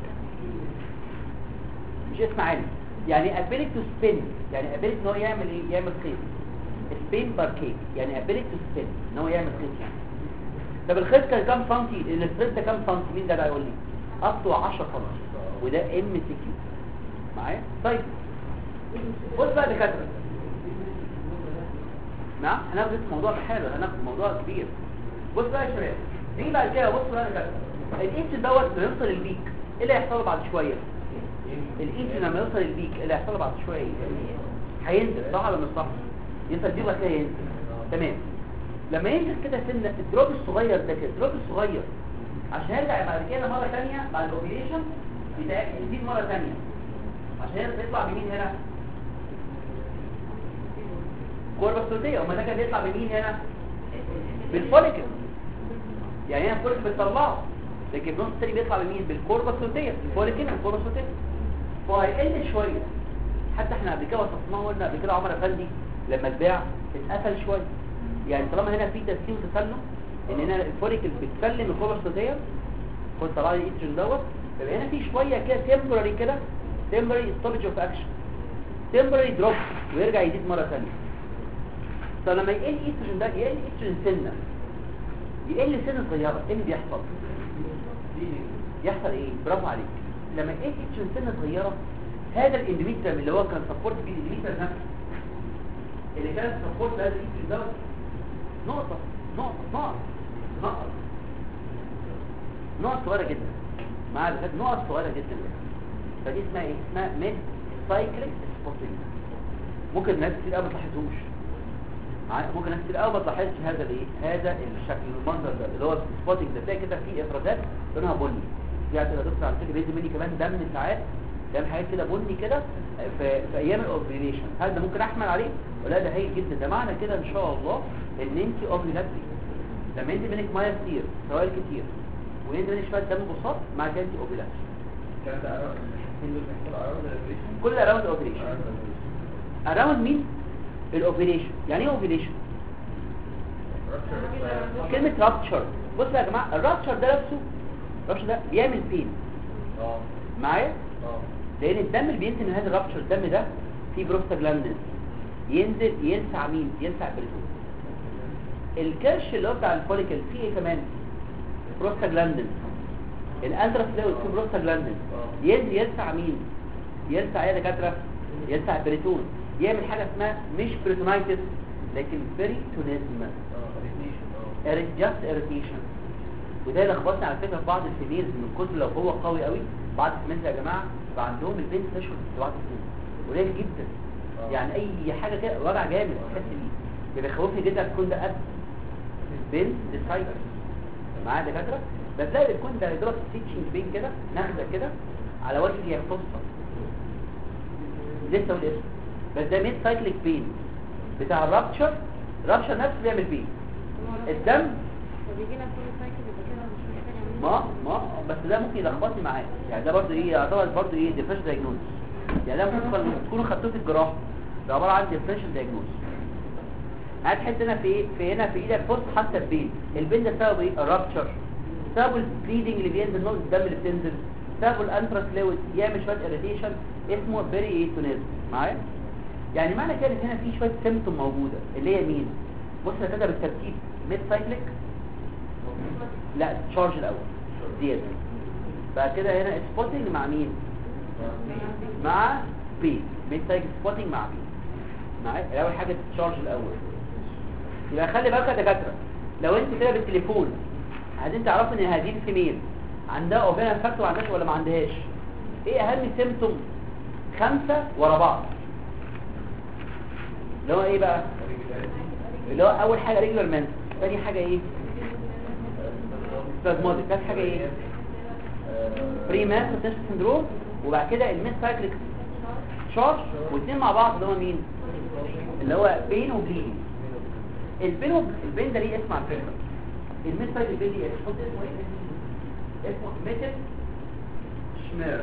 مش اسم عالم يعني ability to spin يعني ability ان هو يعمل ايه يعمل خيط سبين بار كيك يعني ability to spin ان هو يعمل خيط يعني طب الخيط كان كام سنتي الثريد ده كام سنتي مين ده بقى يقول لي up to 10 سنتي وده ام سي كيو معايا طيب بص بقى دكاتره نعم هناخد الموضوع بحاله هناخد موضوع كبير بص بقى يا شباب نيجي بعد كده بص بقى يا دكاتره الايتش دوت بيوصل البيك ايه اللي هيحصل له بعد شويه الايتش لما يوصل البيك ايه اللي هيحصل له بعد شويه هينزل صح ولا مش صح ينزل دي وبعد كده ينزل تمام لما ينزل كده سنه الدروب الصغير ده كده الدروب الصغير عشان يرجع بعد كده مره ثانيه بعد الاوبريشن يزيد مره ثانيه عشان يطلع بمين هنا كوربا السلطية وما ده كان بيطلع بمين هنا بالفوليكل يعني هنا الفوليكل بتطلعه لكن النص التاني بيطلع بمين بالكوربا السلطية الفوليكل والكوربا السلطية فهيقل شوية حتى احنا قبل كده وصفناه قلنا قبل كده عمر افندي لما الباع اتقفل شوية يعني طالما هنا في تسليم وتسلم ان هنا الفوليكل بتسلم الكوربا السلطية كنت طلع لي الايترين دوت يبقى هنا في شوية كده تمبرري كده تمبرري ستوبج اوف اكشن تمبرري دروب ويرجع يزيد مرة ثانية طب لما يقل ايستروجين ده يقل ايستروجين سنة يقل سنة صغيرة ايه اللي بيحصل يحصل ايه برافو عليك لما يقل ايستروجين سنة صغيرة هذا الاندوميتريم اللي هو كان سبورت بيه الاندوميتريم نفسه اللي كان سبورت بهذا الايستروجين ده نقطة نقطة نقط نقط نقط صغيرة جدا مع الهد نقط صغيرة جدا فدي اسمها ايه اسمها ميد سايكليك سبوتنج ممكن الناس كتير قوي ما تلاحظوش ع- ممكن ناس كتير قوي ما تلاحظش هذا الايه هذا الشكل المنظر ده اللي هو السبوتنج ده تلاقي كده فيه افرازات لونها بني يعني تقدر تدخل على فكره بينزل مني كمان دم ساعات تعمل حاجات كده بني كده في, في ايام الاوبريشن هل ده ممكن احمل عليه ولا ده هايل جدا ده معنى كده ان شاء الله ان انت اوبريلاتري لما ينزل منك ميه كتير سوائل كتير وينزل منك شويه دم بساط مع كده انت اوبريلاتري
الكلام ده أراوند الاثنين دول بيحصلوا أراوند الأوبريشن
كل اراوند اوبريشن
أراوند الأوبريشن
اراوند مين الاوبريشن يعني ايه اوبريشن كلمه رابتشر بصوا يا جماعه الرابتشر ده نفسه الرابتشر ده بيعمل بين
اه
معايا
اه
لان الدم اللي بينزل من هذا الرابتشر الدم ده فيه بروستاجلاندين ينزل يلسع مين يلسع البريتون الكرش اللي هو بتاع الفوليكل فيه ايه كمان بروستاجلاندين الاندرس ده فيه بروستاجلاندين ينزل يلسع مين يلسع ايه يا دكاتره يلسع البريتون يعمل حاجه اسمها مش بريتونايتس لكن بريتونيزم
اه ريتنيشن اه
جاست اريتيشن وده لخبطني على فكره في بعض الفيميلز من كتر لو هو قوي قوي بعض الفيميلز يا جماعه بقى عندهم البنت تشهر في بعض الفيميلز قليل جدا
آه.
يعني اي حاجه كده وجع جامد تحس بيه يبقى بيخوفني جدا تكون ده قد بنت ديسايكل معايا يا دكاتره بتلاقي بتكون ده يضرب ستيتشنج بين كده نخده كده على وجه هي قصه لسه والاسم بس ده ميد سايكليك بين بتاع الرابتشر الرابتشر نفسه بيعمل بين الدم
وبيجينا كل سايكل يبقى كده مش محتاج
ما ما بس ده ممكن يلخبطني معاه يعني ده برضه ايه يعتبر برضه ايه ديفرنشال دايجنوز يعني ده ممكن تكون- تكونوا خدتوه في الجراحه ده عباره عن ديفرنشال دايجنوز هتحس هنا في ايه في هنا في ايدك بص حتى البين البين ده سببه ايه الرابتشر سببه البليدنج اللي بينزل نقطه الدم اللي بتنزل سببه الانتراس فلويد يعمل شويه اريتيشن اسمه بيري ايتونيزم معايا يعني معنى كده ان هنا في شويه سيمتوم موجوده اللي هي مين بص أنا كده بالترتيب ميد سايكليك لا تشارج الاول زياده بعد كده هنا سبوتنج مع مين مع بي ميد سايكل سبوتنج مع بي معايا الاول حاجه تشارج الاول يبقى خلي بالك يا دكاتره لو انت كده بالتليفون عايزين تعرفوا ان هذه الفيميل عندها اوفيران فاكتور ما عندهاش ولا ما عندهاش ايه اهم سيمتوم خمسة ورا بعض اللي هو ايه بقى اللي هو اول حاجة ريجولار مان ثاني حاجة ايه سبازموديك ثالث حاجة ايه بري ماس سندروم وبعد كده الميس سايكليك شارج والاثنين مع بعض اللي هو مين اللي هو بين وبليدنج البين وب... البين ده ليه اسم على فكره الميس سايكليك بين دي اسمه اسمه ايه اسمه ميتل شمير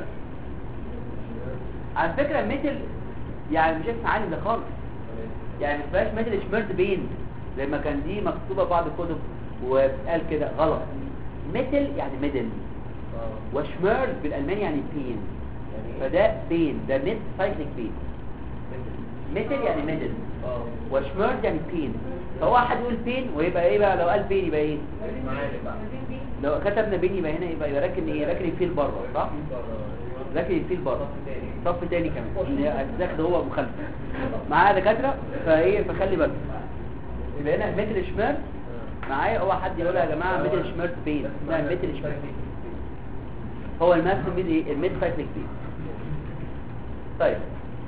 على فكره ميتل يعني مش اسم عالم ده خالص يعني ما اسمهاش ميتل شميرد بين زي ما كان دي مكتوبه في بعض الكتب وقال كده غلط ميتل يعني ميدل وشميرد بالالماني يعني بين فده بين ده ميد سايكليك بين ميتل يعني ميدل وشميرد يعني بين فهو حد يقول بين ويبقى ايه بقى لو قال بين يبقى ايه لو كتبنا بين يبقى هنا يبقى يبقى راكن ايه راكن الفيل بره صح راكن الفيل بره صف تاني كمان الزاخد هو مخالف معاه دكاتره فايه فخلي بالك يبقى هنا متر شمال معايا هو حد يقول يا جماعه متر شمال بين لا متر شمال هو الماس ميد ايه الميد سايكليك بين طيب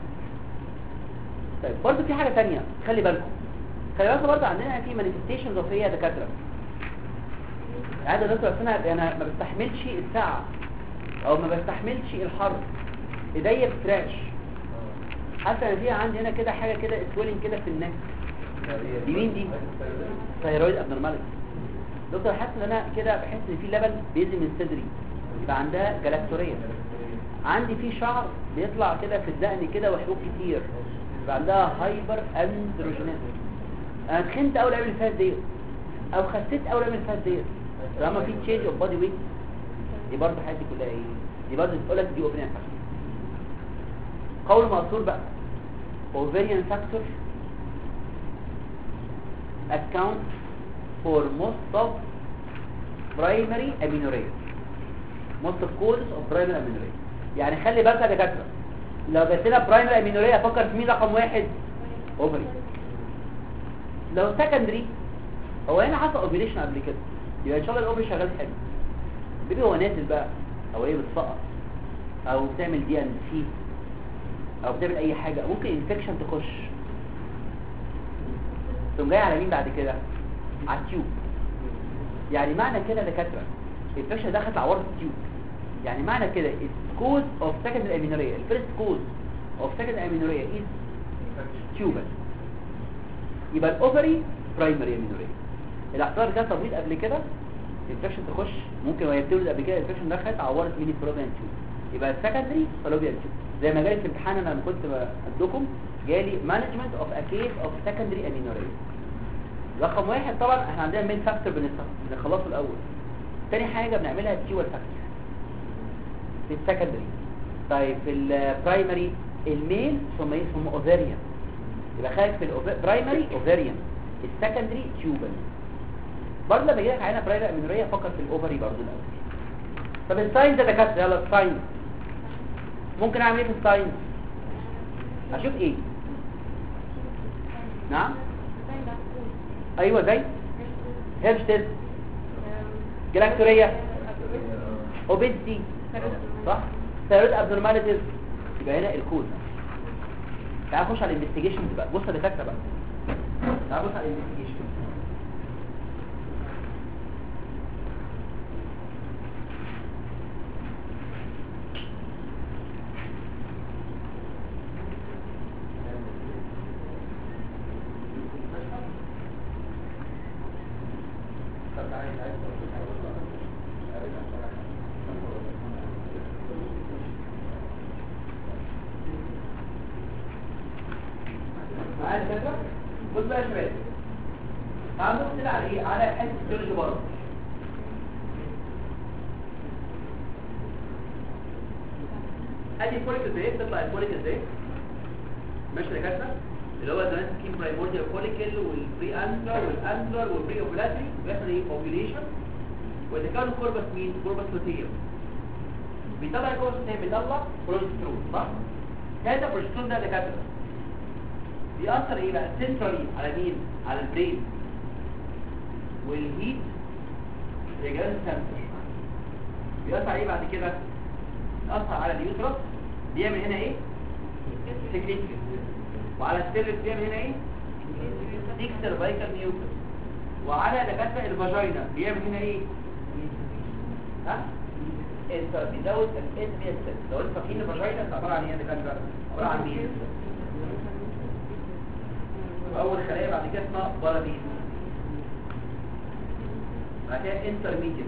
طيب برضه في حاجه ثانيه خلي بالكم خلي بالكم برضه عندنا في مانيفستيشنز اوف ايه يا دكاتره عاده دكتور انا انا ما بستحملش الساعه او ما بستحملش الحر ايديا بتراش حتى انا في عندي هنا كده حاجه كده سويلنج كده في النك دي مين دي ثايرويد ابنورماليتي دكتور حاسس ان انا كده بحس ان في لبن بينزل من صدري يبقى عندها جلاكتوريه عندي في شعر بيطلع كده في الدقن كده وحبوب كتير يبقى عندها هايبر اندروجينيزم انا تخنت اول ايام اللي فات ديت او خسيت اول ايام اللي فات ديت طالما في تشينج اوف بادي ويت دي برضه حياتي كلها ايه دي برضه بتقول لك دي اوبريان فاكتور قول مقصور بقى ovarian factor account for most of primary amenorrhea most of causes of primary amenorrhea يعني خلي بالك يا دكاتره لو جات لنا برايمري amenorrhea افكر في مين رقم واحد اوفري لو سكندري هو هنا حصل اوفيليشن قبل كده يبقى ان شاء الله الاوفري شغال حلو بيبي هو نازل بقى او ايه بتسقط او بتعمل دي ان سي او بتعمل اي حاجه ممكن انفكشن تخش تقوم جاي على مين بعد كده على التيوب يعني معنى كده يا دكاتره الانفكشن دخلت على ورد التيوب يعني معنى كده الكوز اوف سكندري امينوريا الفيرست كوز اوف سكندري امينوريا از تيوبل يبقى الاوفري برايمري امينوريا الاحتمال كان تبويض قبل كده الانفكشن تخش ممكن وهي بتولد قبل كده الانفكشن دخلت عورت مين الفلوبيان تيوب يبقى السكندري فلوبيان تيوب زي ما جالي في امتحان انا لما كنت ادوكم جالي مانجمنت اوف ا كيس اوف سكندري امينوريا رقم واحد طبعا احنا عندنا مين فاكتور بنخلصه الاول تاني حاجه بنعملها تيوال فاكتور في السكندري طيب في البرايمري الميل ثم ايه ثم اوفيريان يبقى خارج في البرايمري اوفيريان السكندري تيوبل برضه لما يجي لك عينه برايمري امينوريا فكر في الاوفري برضه الاول طب الساينز ده دكاتره يلا الساينز ممكن اعمل ايه في الساينز اشوف ايه نعم ايوه زي هيرشتل جلاكتوريا اوبيدتي صح ثيرويد ابنورماليتيز يبقى هنا الكود تعال نخش على الانفستيجيشن بقى بص يا دكاتره بقى تعال بص على الانفستيجيشن معايا الفكره بص بقى يا شباب تعال نبص كده على ايه على حته السيولوجي بره ادي فوليك ازاي بتطلع الفوليك ازاي ماشي يا دكاتره اللي هو زمان سكين برايمورديال فوليكل والبري انترا والانترا والبري اوفولاتري بيحصل ايه اوفيليشن ويتكون كوربس مين كوربس لوتيوم بيطلع الكوربس ده بيطلع بروجسترون صح هذا البروجسترون ده يا دكاتره بيأثر ايه بقى سنترالي على مين على البرين والهيت رجال سنتر بيأثر ايه بعد كده بيأثر على اليوترس بيعمل هنا ايه سكريتري وعلى السيرفكس بيعمل هنا ايه ديك سيرفايكال نيوكليس وعلى دكاتره الفاجينا بيعمل هنا ايه ها انت بيزود الاس بي اس لو انت فاكرين الفاجينا عباره عن ايه يا دكاتره عباره عن مين اول خلايا بعد كده اسمها بارابيز بعد كده انترميديت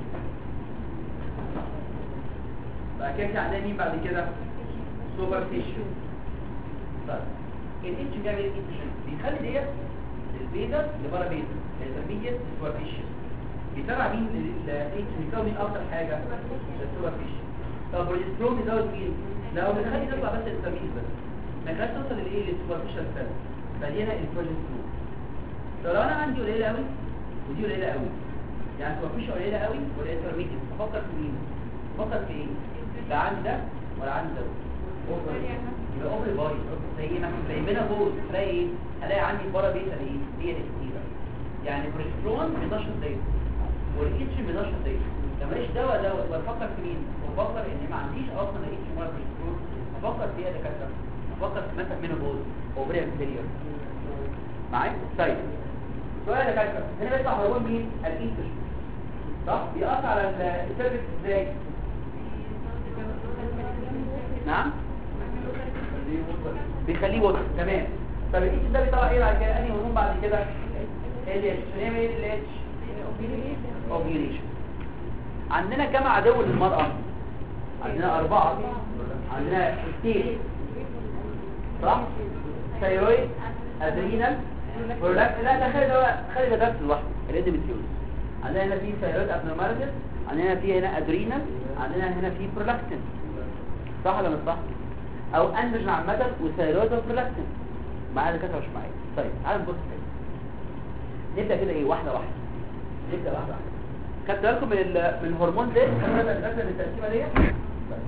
بعد كده في عندنا مين بعد كده سوبر فيشن طيب الاتش بيعمل ايه الاتش بيخلي ديت البيتا لبره بيتا الانترميديت سوبر فيشن بيتابع مين الاتش بيكون مين اكتر حاجه السوبر فيشن طب البروجسترون بيزود مين لو بنخلي تطلع بس الانترميديت بس ما كانش توصل للايه للسوبر فيشن سيل فدي هنا البروجسترون طب لو انا عندي قليله قوي ودي قليله قوي يعني سوبر فيشن قليله قوي والانترميديت افكر في مين افكر في ايه لا عندي ده ولا عندي ده يبقى اوفر باي زي ما زي بينا فوز تلاقي ايه هلاقي عندي بره بيتا ايه هي دي كتيره يعني بروجسترون بينشط دايما والاتش بينشط دايما لما ايش دواء دواء بفكر في مين بفكر ان ما عنديش اصلا اتش ولا بروجسترون افكر في ايه دكاتره افكر في مثلا مينوبوز اوفريان فيلير معايا طيب سؤال يا دكاتره هنا بيطلع هرمون مين الايستروجين صح بيأثر على السيرفكس ازاي نعم بيخليه وتر تمام طب الاتش ده بيطلع ايه بعد كده انهي هرمون بعد كده ال اتش نعمل ايه ال اتش اوفيوليشن عندنا كم عدو للمرأة عندنا أربعة عندنا ستيل صح ثايرويد ادرينال برولاكت لا ده خلي ده خلي ده بس لوحده الاندوميتريوز عندنا هنا في ثايرويد ابنورماليتيز عندنا في هنا ادرينال عندنا هنا في برولاكتين صح ولا مش صح او اندروجين عامه وثايرويد وبرولاكتين معايا دكاتره مش معايا طيب تعالى نبص كده نبدا كده ايه واحده واحده نبدا واحده واحده خدت بالكم من ال- من الهرمون ده نبدا نبدا بالتقسيمه ديت طيب.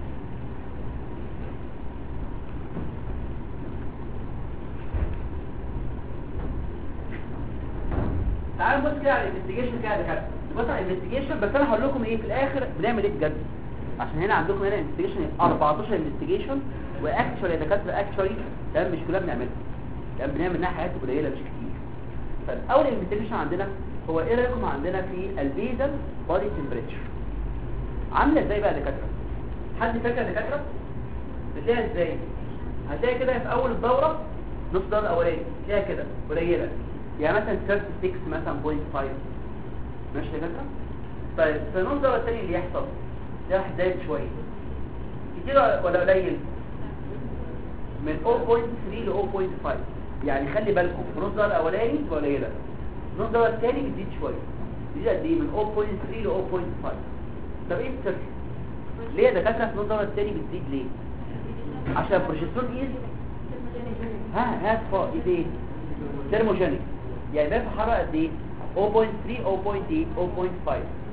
تعالوا نبص كده على الانفستيجيشن كده يا دكاتره نبص على الانفستيجيشن بس انا هقول لكم ايه في الاخر بنعمل ايه بجد عشان هنا عندكم هنا انفستيجيشن 14 انفستيجيشن واكشوال يا دكاتره اكشوالي تمام مش كلها بنعملها تمام بنعمل منها حاجات قليله مش كتير طيب اول انفستيجيشن عندنا هو ايه رايكم عندنا في البيزل بودي تمبريتشر عامله ازاي بقى يا دكاتره حد فاكر يا دكاتره بتلاقيها ازاي هتلاقي كده في اول الدوره نص الدوره الاولاني تلاقيها كده قليله يعني مثلا 36 مثلا 0.5 ماشي يا دكاتره طيب في النص الدوره الثاني اللي يحصل ده واحد زايد شويه كتير ولا قليل من 0.3 ل 0.5 يعني خلي بالكم في نص الدوره الاولاني تبقى قليله النص الدوره الثاني بتزيد شويه بتزيد قد ايه من 0.3 ل 0.5 طب ايه السر ليه يا دكاتره في النص الدوره الثاني بتزيد ليه عشان البروجسترون ايز ها هات فوق ايز ايه ثيرموجينيك يعني بقى في حراره قد ايه 0.3 0.8 0.5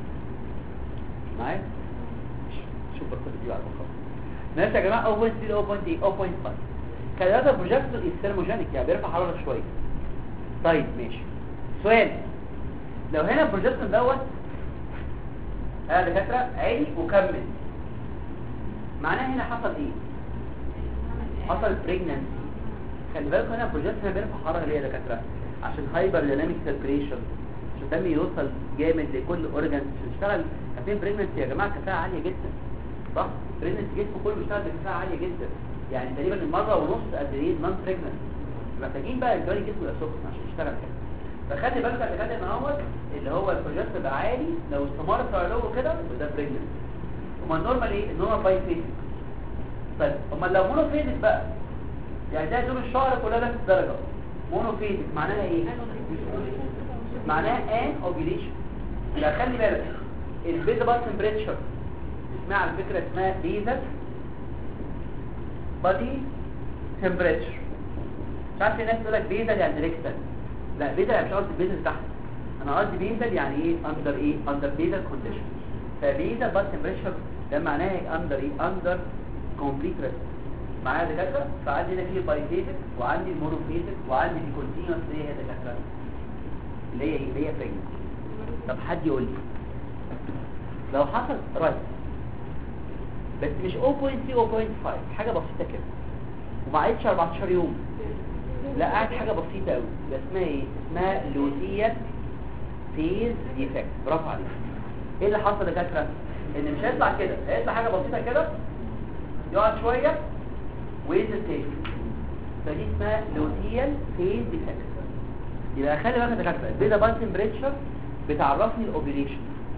معايا شوف بس دي على الخط ماشي يا جماعه 0.3 0.8 0.5 كان هذا البروجسترون الثيرموجينيك يعني بيرفع حراره شويه طيب ماشي سؤال لو هنا البروجسترون دوت ها دكاتره عالي وكمل معناه هنا حصل ايه حصل بريجننسي خلي بالكم هنا البروجسترون هنا بيرفع حراره ليه يا دكاتره عشان هايبر دايناميك سيركريشن عشان الدم يوصل جامد لكل اورجان عشان يشتغل كافيين بريجننسي يا جماعه كفاءه عاليه جدا صح بريجننسي جسمه كله بيشتغل بكفاءه عاليه جدا يعني تقريبا المره ونص قد ايه نون بريجننت محتاجين بقى الجاري جسمه يبقى سخن عشان يشتغل كده فخلي بالك يا دكاتره ان هو اللي هو البروجسترون يبقى عالي لو استمر في علو كده يبقى ده بريجننسي امال النورمال ايه النورمال باي فيزيك طيب امال لو مونوفيزيك بقى يعني ده دول الشهر كلها نفس الدرجه مونوفيزيك معناها ايه معناها ان اوبيليشن لا خلي بالك الفيزبل تمبريتشر اسمها على فكره اسمها بيزل بادي تمبريتشر مش عارف في ناس تقول لك بيزل يعني ريكتال لا بيزل يعني مش قصدي بيزل تحت انا قصدي بيزل يعني ايه اندر ايه اندر بيزل كونديشن فبيزل بادي تمبريتشر ده معناها ايه اندر ايه اندر كومبليت ريست معايا دكاتره فعندي هنا في بايفيتك وعندي المونوفيتك وعندي الكونتينوس اللي هي دكاتره اللي هي ايه اللي هي بريجننت طب حد يقول لي لو حصل رايت بس مش 0.3 0.5 حاجه بسيطه كده وما عادش 14 يوم لا قاعد حاجه بسيطه قوي يبقى اسمها ايه اسمها لوتيال فيز ديفكت برافو عليك ايه اللي حصل يا دكاتره ان مش هيطلع كده هيطلع حاجه بسيطه كده يقعد شويه وينزل تاني فدي اسمها لوتيال فيز ديفكت يبقى خلي بالك يا دكاتره البيتا بال تمبريتشر بتعرفني الاوفيليشن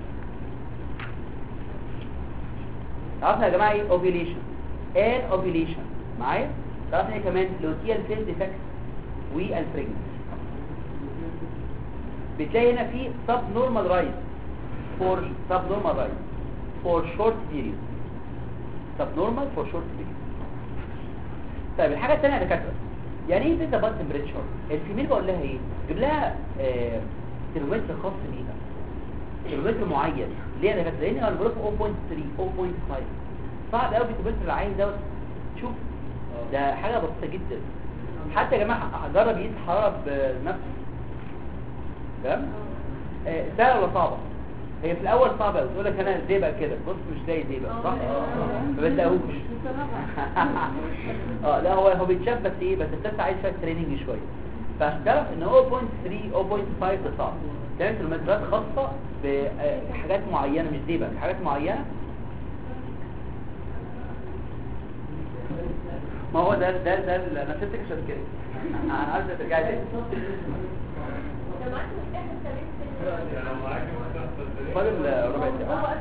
عرفنا يا جماعه ايه اوفيليشن ان اوفيليشن معايا عرفنا ايه كمان لوتيال فيز ديفكت والبريجنسي بتلاقي هنا في سب نورمال رايز فور سب نورمال رايز فور شورت بيريود سب نورمال فور شورت بيريود طيب الحاجه الثانيه يا دكاتره يعني ايه بيتا بال تمبريتشر الفيميل بقول لها ايه جيب لها آه ترمومتر خاص بيها ترمومتر معين ليه يا دكاتره لان انا بقول 0.3 0.5 صعب قوي الترمومتر العين دوت شوف ده حاجه بسيطه جدا حتى يا جماعه جرب يقيس حراره بنفسه تمام آه، سهله ولا صعبه هي في الاول صعبه قوي تقول لك انا ازاي بقى كده بص مش لاقي ازاي بقى صح ما بتلاقيهوش اه لا هو هو بيتشاف بس ايه بس التست عايز شويه تريننج شويه فعشان تعرف ان 0.3 0.5 ده صعب تعمل ترمومترات خاصه بحاجات معينه مش دي بقى حاجات معينه ما هو ده ده ده ال- انا سبتك عشان كده انا عايز ترجعي تاني فاضل ربع ساعه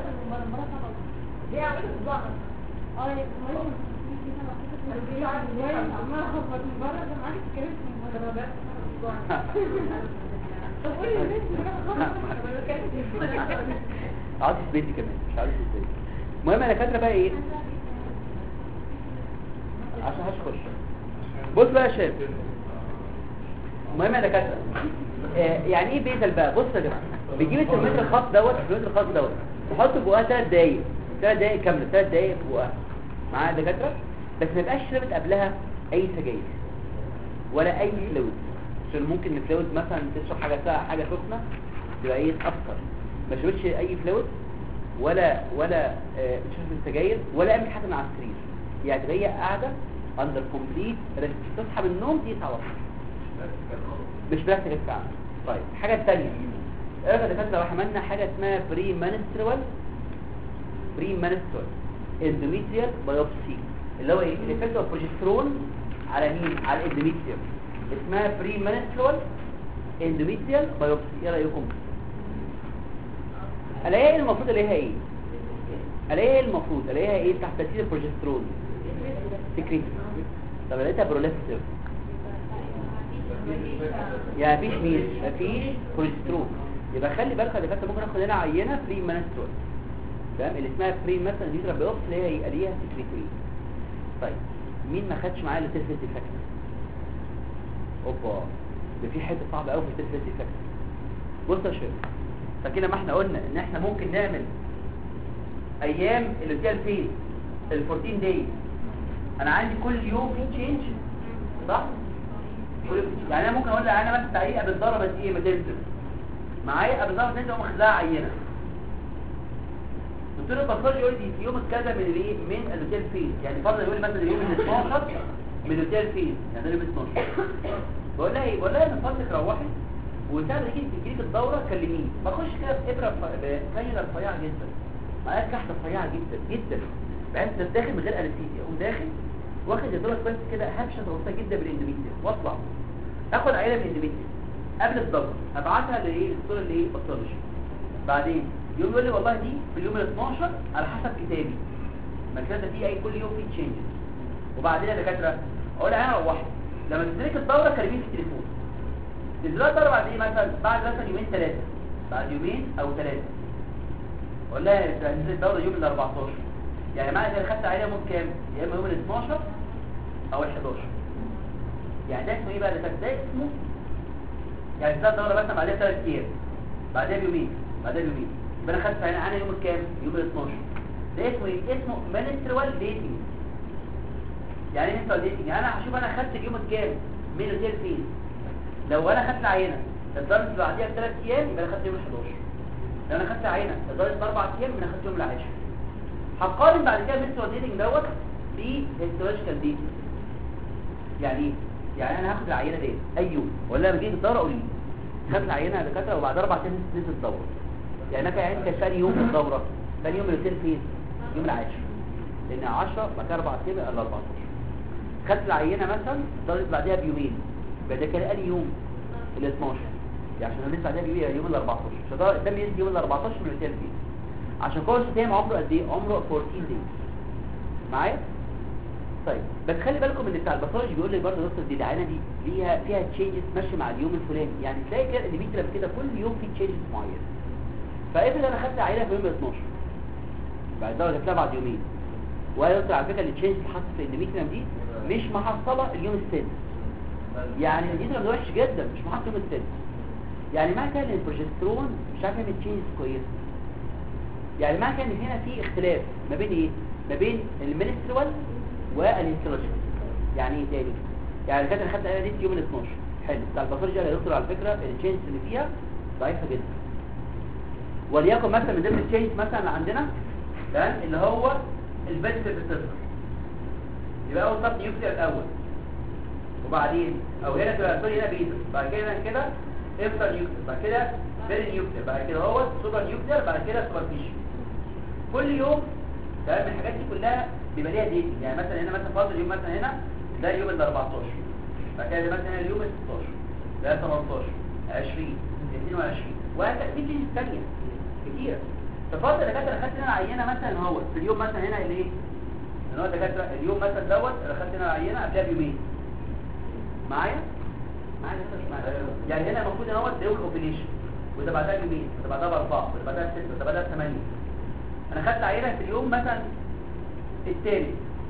قعدت في بيتي كمان مش عارف ازاي المهم انا كاتره بقى ايه عشان هخش بص بقى يا شباب المهم انا كاتره آه يعني ايه بيتل بقى بص يا جماعه بيجيب الترمومتر الخاص دوت الترمومتر الخاص دوت تحط جواه 3 دقايق 3 دقايق كامله 3 دقايق جواها معايا يا دكاتره بس ما يبقاش شربت قبلها اي سجاير ولا اي فلويد عشان ممكن الفلويد مثلا تشرب حاجه ساقعه حاجه سخنه يبقى ايه تاثر ما شربتش اي فلويد ولا ولا آه، تشرب السجاير ولا اعمل حاجه من على السرير يعني هي قاعده اندر كومبليت ريست تصحى من النوم دي تعوض مش بس كده فعلا طيب الحاجه الثانيه ايه اللي كانت لو عملنا حاجه اسمها بري مانسترال بري مانسترال اندوميتريال بايوبسي اللي هو ايه الايفكت اوف بروجسترون على مين على الاندوميتريال اسمها بري مانسترال اندوميتريال بايوبسي ايه رايكم الاقيها ايه المفروض الاقيها ايه الاقيها ايه المفروض الاقيها ايه تحت تاثير البروجسترون سكريت طب لقيتها بروليفتيف يعني مفيش مين مفيش كوليسترول يبقى خلي بالك اللي فاتت ممكن اخد هنا عينه فري مانسترول تمام اللي اسمها فري مثلا نيوترال بيوبس اللي هي يبقى ليها سكريتري طيب مين ما خدش معايا التيرفيس ديفكت اوبا ده في حته صعبه قوي في التيرفيس ديفكت بص يا شباب فكده ما احنا قلنا ان احنا ممكن نعمل ايام اللي فيها الفيز ال 14 دايز انا عندي كل يوم في تشينج صح كل- يعني انا ممكن اقول لك انا بس تعليقه بالضربه بس ايه ماتيريال معايا بالضربه انت اقوم واخد لها عينه قلت له البصار يقول لي في يوم كذا من الايه من اللوتيل فيز يعني فرضا يقول لي مثلا اليوم من 12 من اللوتيل فيز يعني ده اليوم 12 بقول لها ايه بقول لها ان فضلك روحي وساعة ما تيجي تجيلك الدوره كلميني بخش كده بابره ف- بكانيولا رفيعه جدا معايا كحته رفيعه جدا جدا بحيث انك داخل من غير انستيزيا اقوم داخل واخد الدوره كويس كده هبشه بسيطه جدا بالاندوميتريا واطلع اخد عينه من الاندوميتريا قبل الدوره ابعتها لايه للدكتور اللي ايه باثولوجي بعدين يقوم يقول لي والله دي في اليوم ال 12 على حسب كتابي ما كده في اي كل يوم في تشينجز وبعدين يا دكاتره اقول انا روحت لما تدرك الدوره كلميني في التليفون تنزلها الدوره بعد ايه مثلا بعد مثلا يومين ثلاثه بعد يومين او ثلاثه اقول لها تنزل الدوره يوم ال 14 يعني معنى كده خدت عليها يوم كام يا اما يوم ال 12 او ال 11 يعني ده اسمه ايه بقى ده ده اسمه يعني تنزل الدوره مثلا بعدها ثلاث ايام بعدها بيومين بعدها بيومين يبقى انا خدت عليها يوم الكام يوم ال 12 ده اسمه ايه اسمه منسترال ديتنج يعني ايه منسترال ديتنج يعني انا هشوف انا خدت اليوم الكام من الهير فين لو انا خدت عينه الضرب اللي بعديها بثلاث ايام يبقى انا خدت يوم ال 11 لو انا خدت عينه الضرب باربع ايام يبقى انا خدت يوم العاشر هقارن بعد كده الميستر ديتنج دوت بهيستولوجيكال ديت يعني ايه يعني انا هاخد العينه دي اي يوم ولا لما تيجي الدوره قولي لي خدت العينه يا دكاتره وبعد اربع ايام نزلت الدوره يعني انا كان كان ثاني يوم في الدوره ثاني يوم الاثنين فين يوم العاشر لان 10 بعد كده اربع ايام الا 14 خدت العينه مثلا ضلت بعدها بيومين يبقى ده كان انهي يوم ال 12 يعني عشان لسه بعدها بيومين يوم ال 14 فده الدم ينزل يوم ال 14 من الاثنين فين عشان كورس تام عمره قد ايه عمره 14 دايز معايا طيب بس خلي بالكم ان بتاع الباثولوجي بيقول لي برضه يا دكتور دي العينه دي ليها فيها تشينجز ماشيه مع اليوم الفلاني يعني تلاقي كده الاندوميتريم كده كل يوم في تشينجز معينه فافرض انا خدت عينه في يوم 12 بعد ده جبتها بعد يومين وقال دكتور على فكره التشينج اللي حصلت في الاندوميتريم دي مش محصله اليوم السادس يعني الاندوميتريم ده وحش جدا مش محصل اليوم السادس يعني معنى كده ان البروجسترون مش عارف يعمل تشينجز كويسه يعني معنى كده ان هنا في اختلاف ما بين ايه ما بين المينسترول والهيستولوجيكال يعني ايه تاني يعني كانت انا خدت انا دي يوم ال 12 حلو بتاع الباثولوجي قال يا دكتور على فكره التشينج اللي فيها ضعيفه جدا وليكن مثلا من ضمن التشينج مثلا اللي عندنا تمام اللي هو البنت بتظهر يبقى اول طب نيوكلير الاول وبعدين او هنا تبقى سوري هنا بيتا بعد كده هنا كده انفر نيوكلير بعد كده فيري نيوكلير بعد كده هو سوبر نيوكلير بعد كده سوبر فيشن كل يوم تمام الحاجات دي كلها بيبقى ليها ديت يعني مثلا هنا مثلا فاضل يوم مثلا هنا ده يوم ال 14 بعد كده مثلا هنا اليوم ال 16 ده 18 20 22 وهكذا في جينز ثانيه كتيره ففاضل دكاتره خدت هنا عينه مثلا هو في اليوم مثلا هنا اللي ايه اللي هو دكاتره اليوم مثلا دوت انا خدت هنا عينه قبلها بيومين معايا معايا دكاترة مش معايا يعني هنا المفروض ان هو اليوم اوبريشن وده بعدها بيومين وده بعدها باربعه وده بعدها بسته وده بعدها بثمانيه انا خدت عينه في اليوم مثلا الثالث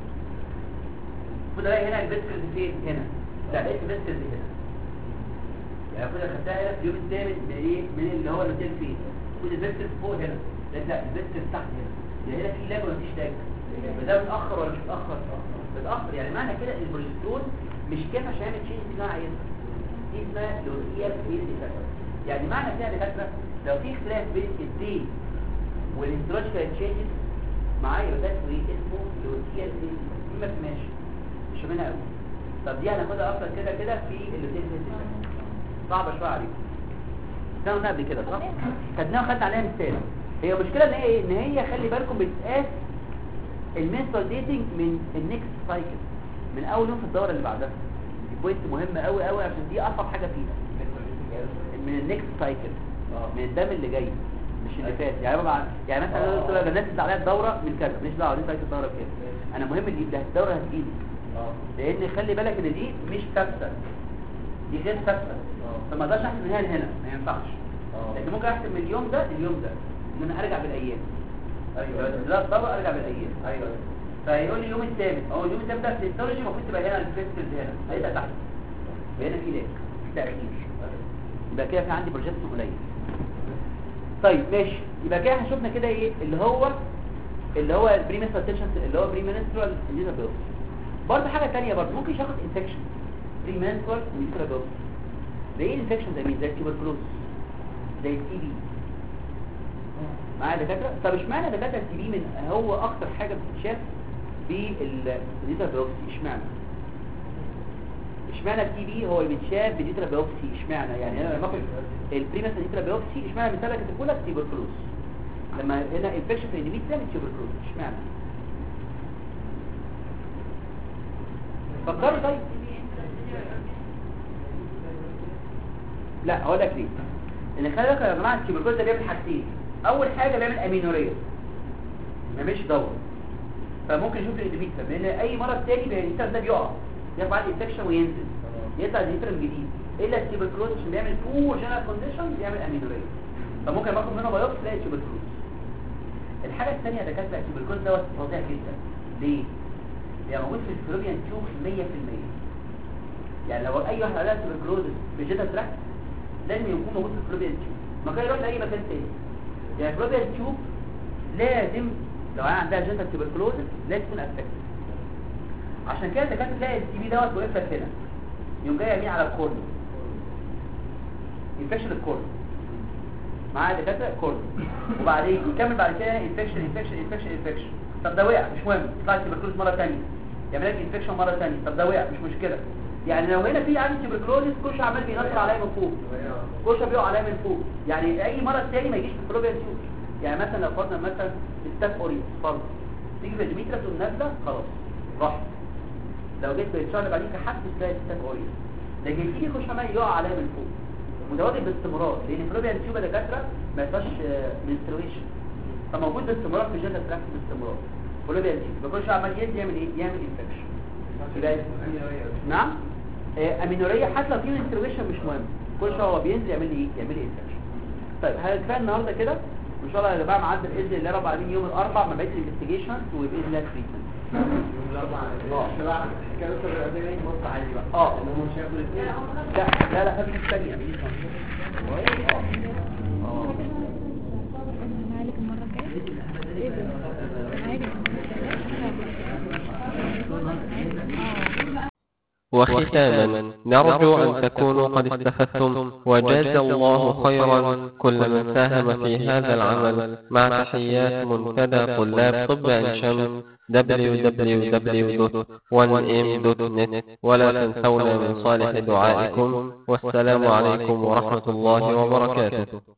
المفروض الاقي هنا الفيسكلز فين هنا لا لقيت الفيسكلز هنا يعني المفروض أنا خدتها هنا في اليوم الثامن من ايه من اللي هو الاوتيل فين المفروض الفيسكلز فوق هنا لا لا الفيسكلز تحت هنا يعني هنا في لاج ولا مفيش لاج فده متاخر ولا مش متاخر متاخر يعني معنى كده ان البروجسترون مش كافي عشان يعمل تشينج اللي انا عايزها دي اسمها لوزيال فيز يعني معنى كده يا دكاتره لو في اختلاف بين الدي والهيستولوجيكال تشينجز معايا يبقى ده اسمه ايه اسمه لوتيال دي ما ماشي مش منها قوي طب دي هناخدها اكتر كده كده في اللوتيال دي صعبه شويه عليكم كنا قبل كده صح خدناها وخدنا عليها مثال هي المشكله ان هي ايه ان هي خلي بالكم بتقاس المنسترال ديتنج من النكست سايكل من اول يوم في الدوره اللي بعدها دي بوينت مهمه قوي قوي عشان دي اصعب حاجه فيها من النكست سايكل من الدم اللي جاي مش اللي فات يعني بقى يعني مثلا لو قلت لك الناس اللي عليها الدوره من كذا مش دعوه دي سايكل الدوره بكده انا مهم دي ده الدوره هتجيلي لان خلي بالك ان دي مش ثابته دي غير ثابته فما اقدرش احسب من هنا لهنا ما ينفعش لكن ممكن احسب من اليوم ده اليوم ده ان انا ارجع بالايام ايوه لا الدوره ارجع بالايام ايوه فيقول لي اليوم الثامن هو اليوم الثامن ده في الهيستولوجي المفروض تبقى هنا الفيستلز هنا هيبقى تحت هنا في لاك في تاخير يبقى كده في عندي بروجكت قليل طيب ماشي يبقى كده احنا شفنا كده ايه اللي هو اللي هو البريمسترال تنشن اللي هو بريمنسترال ديزابيل برضه حاجه ثانيه برضه ممكن يشخص انفكشن بريمنسترال ديزابيل زي ايه الانفكشن زي مين زي التيوبركلوز زي التي بي معايا دكاتره طب اشمعنى دكاتره التي بي من هو اكتر حاجه بتتشاف بالديزابيل اشمعنى اشمعنى التي بي هو اللي بيتشاف بديترا بيوبسي اشمعنى يعني انا لما اخد البريمس ديترا بيوبسي اشمعنى مثلا كنت لك تيبركلوز لما هنا انفكشن في الاندوميتريوم تيبركلوز اشمعنى فكروا طيب لا هقول لك ليه ان خلي بالك يا جماعه التيبركلوز ده بيعمل حاجتين اول حاجه بيعمل امينوريا ما بيعملش دور فممكن نشوف الاندوميتريوم لان اي مرض تاني الانسان ده بيقع ياخد بعد انفكشن وينزل يطلع الانفكشن جديد الا التيبركلوز عشان بيعمل بور جنرال كونديشن بيعمل امينوريا فممكن باخد منه بايوبسي تلاقي التيبركلوز الحاجه الثانيه يا دكاتره التيبركلوز دوت فظيع جدا ليه؟ بيبقى موجود في الفلوبيان تيوب 100% يعني لو اي واحد عليها تيبركلوز في جيتا تراكت لازم يكون موجود في الفلوبيان تيوب ما كان يروح لاي مكان تاني يعني الفلوبيان تيوب لازم لو انا عندها جيتا تيبركلوز لازم تكون افكتد عشان كده دكاتره تلاقي التي بي دوت واقف لك هنا يوم جاي يمين على الكورن انفكشن الكورن معاه دكاتره كورن وبعدين يكمل بعد كده انفكشن انفكشن انفكشن انفكشن طب ده وقع مش مهم يطلع تبركلوز مره ثانيه يعمل لك انفكشن مره ثانيه طب ده وقع مش مشكله يعني لو هنا في عندي تبركلوزيس كوش عمال بينصر عليا من فوق كوشه بيقع عليا من فوق يعني اي مرض تاني ما يجيش في الفلوبيان تيوب يعني مثلا لو فرضنا مثلا ستاف اوريوس فرض تيجي في الميترا تقوم نازله خلاص راح لو جيت بالشهر بعدين حد تلاقي ستاف اوريوس لكن تيجي كوش عمال يقع عليا من فوق متواجد باستمرار لان الفلوبيان تيوب يا دكاتره ما فيهاش منسترويشن فموجود باستمرار في جلد تراكت باستمرار فلوبيان تيوب يبقى كل شويه عمال ينزل يعمل ايه يعمل انفكشن يبقى نعم آه، امينوريه حتى لو في منسترويشن مش مهم كل شويه هو بينزل يعمل لي ايه يعمل لي انفكشن طيب كفايه النهارده كده وان شاء الله يا جماعه معدل باذن الله رب العالمين يوم الاربعاء ما بقيت الانفستيجيشن وباذن الله تريتمنت
يوم الاربعاء
اه.
شباب كده لسه الرئيسين بص عادي بقى
اه.
ان هم شافوا الاثنين
لا لا لا هذه الثانيه
هعالج المرة الجاية ايه ده؟ هعالج
وختاما نرجو أن تكونوا قد استفدتم وجاز الله خيرا كل من ساهم في هذا العمل مع تحيات منتدى طلاب طب عين شمس www.1m.net ولا تنسونا من صالح دعائكم والسلام عليكم ورحمة الله وبركاته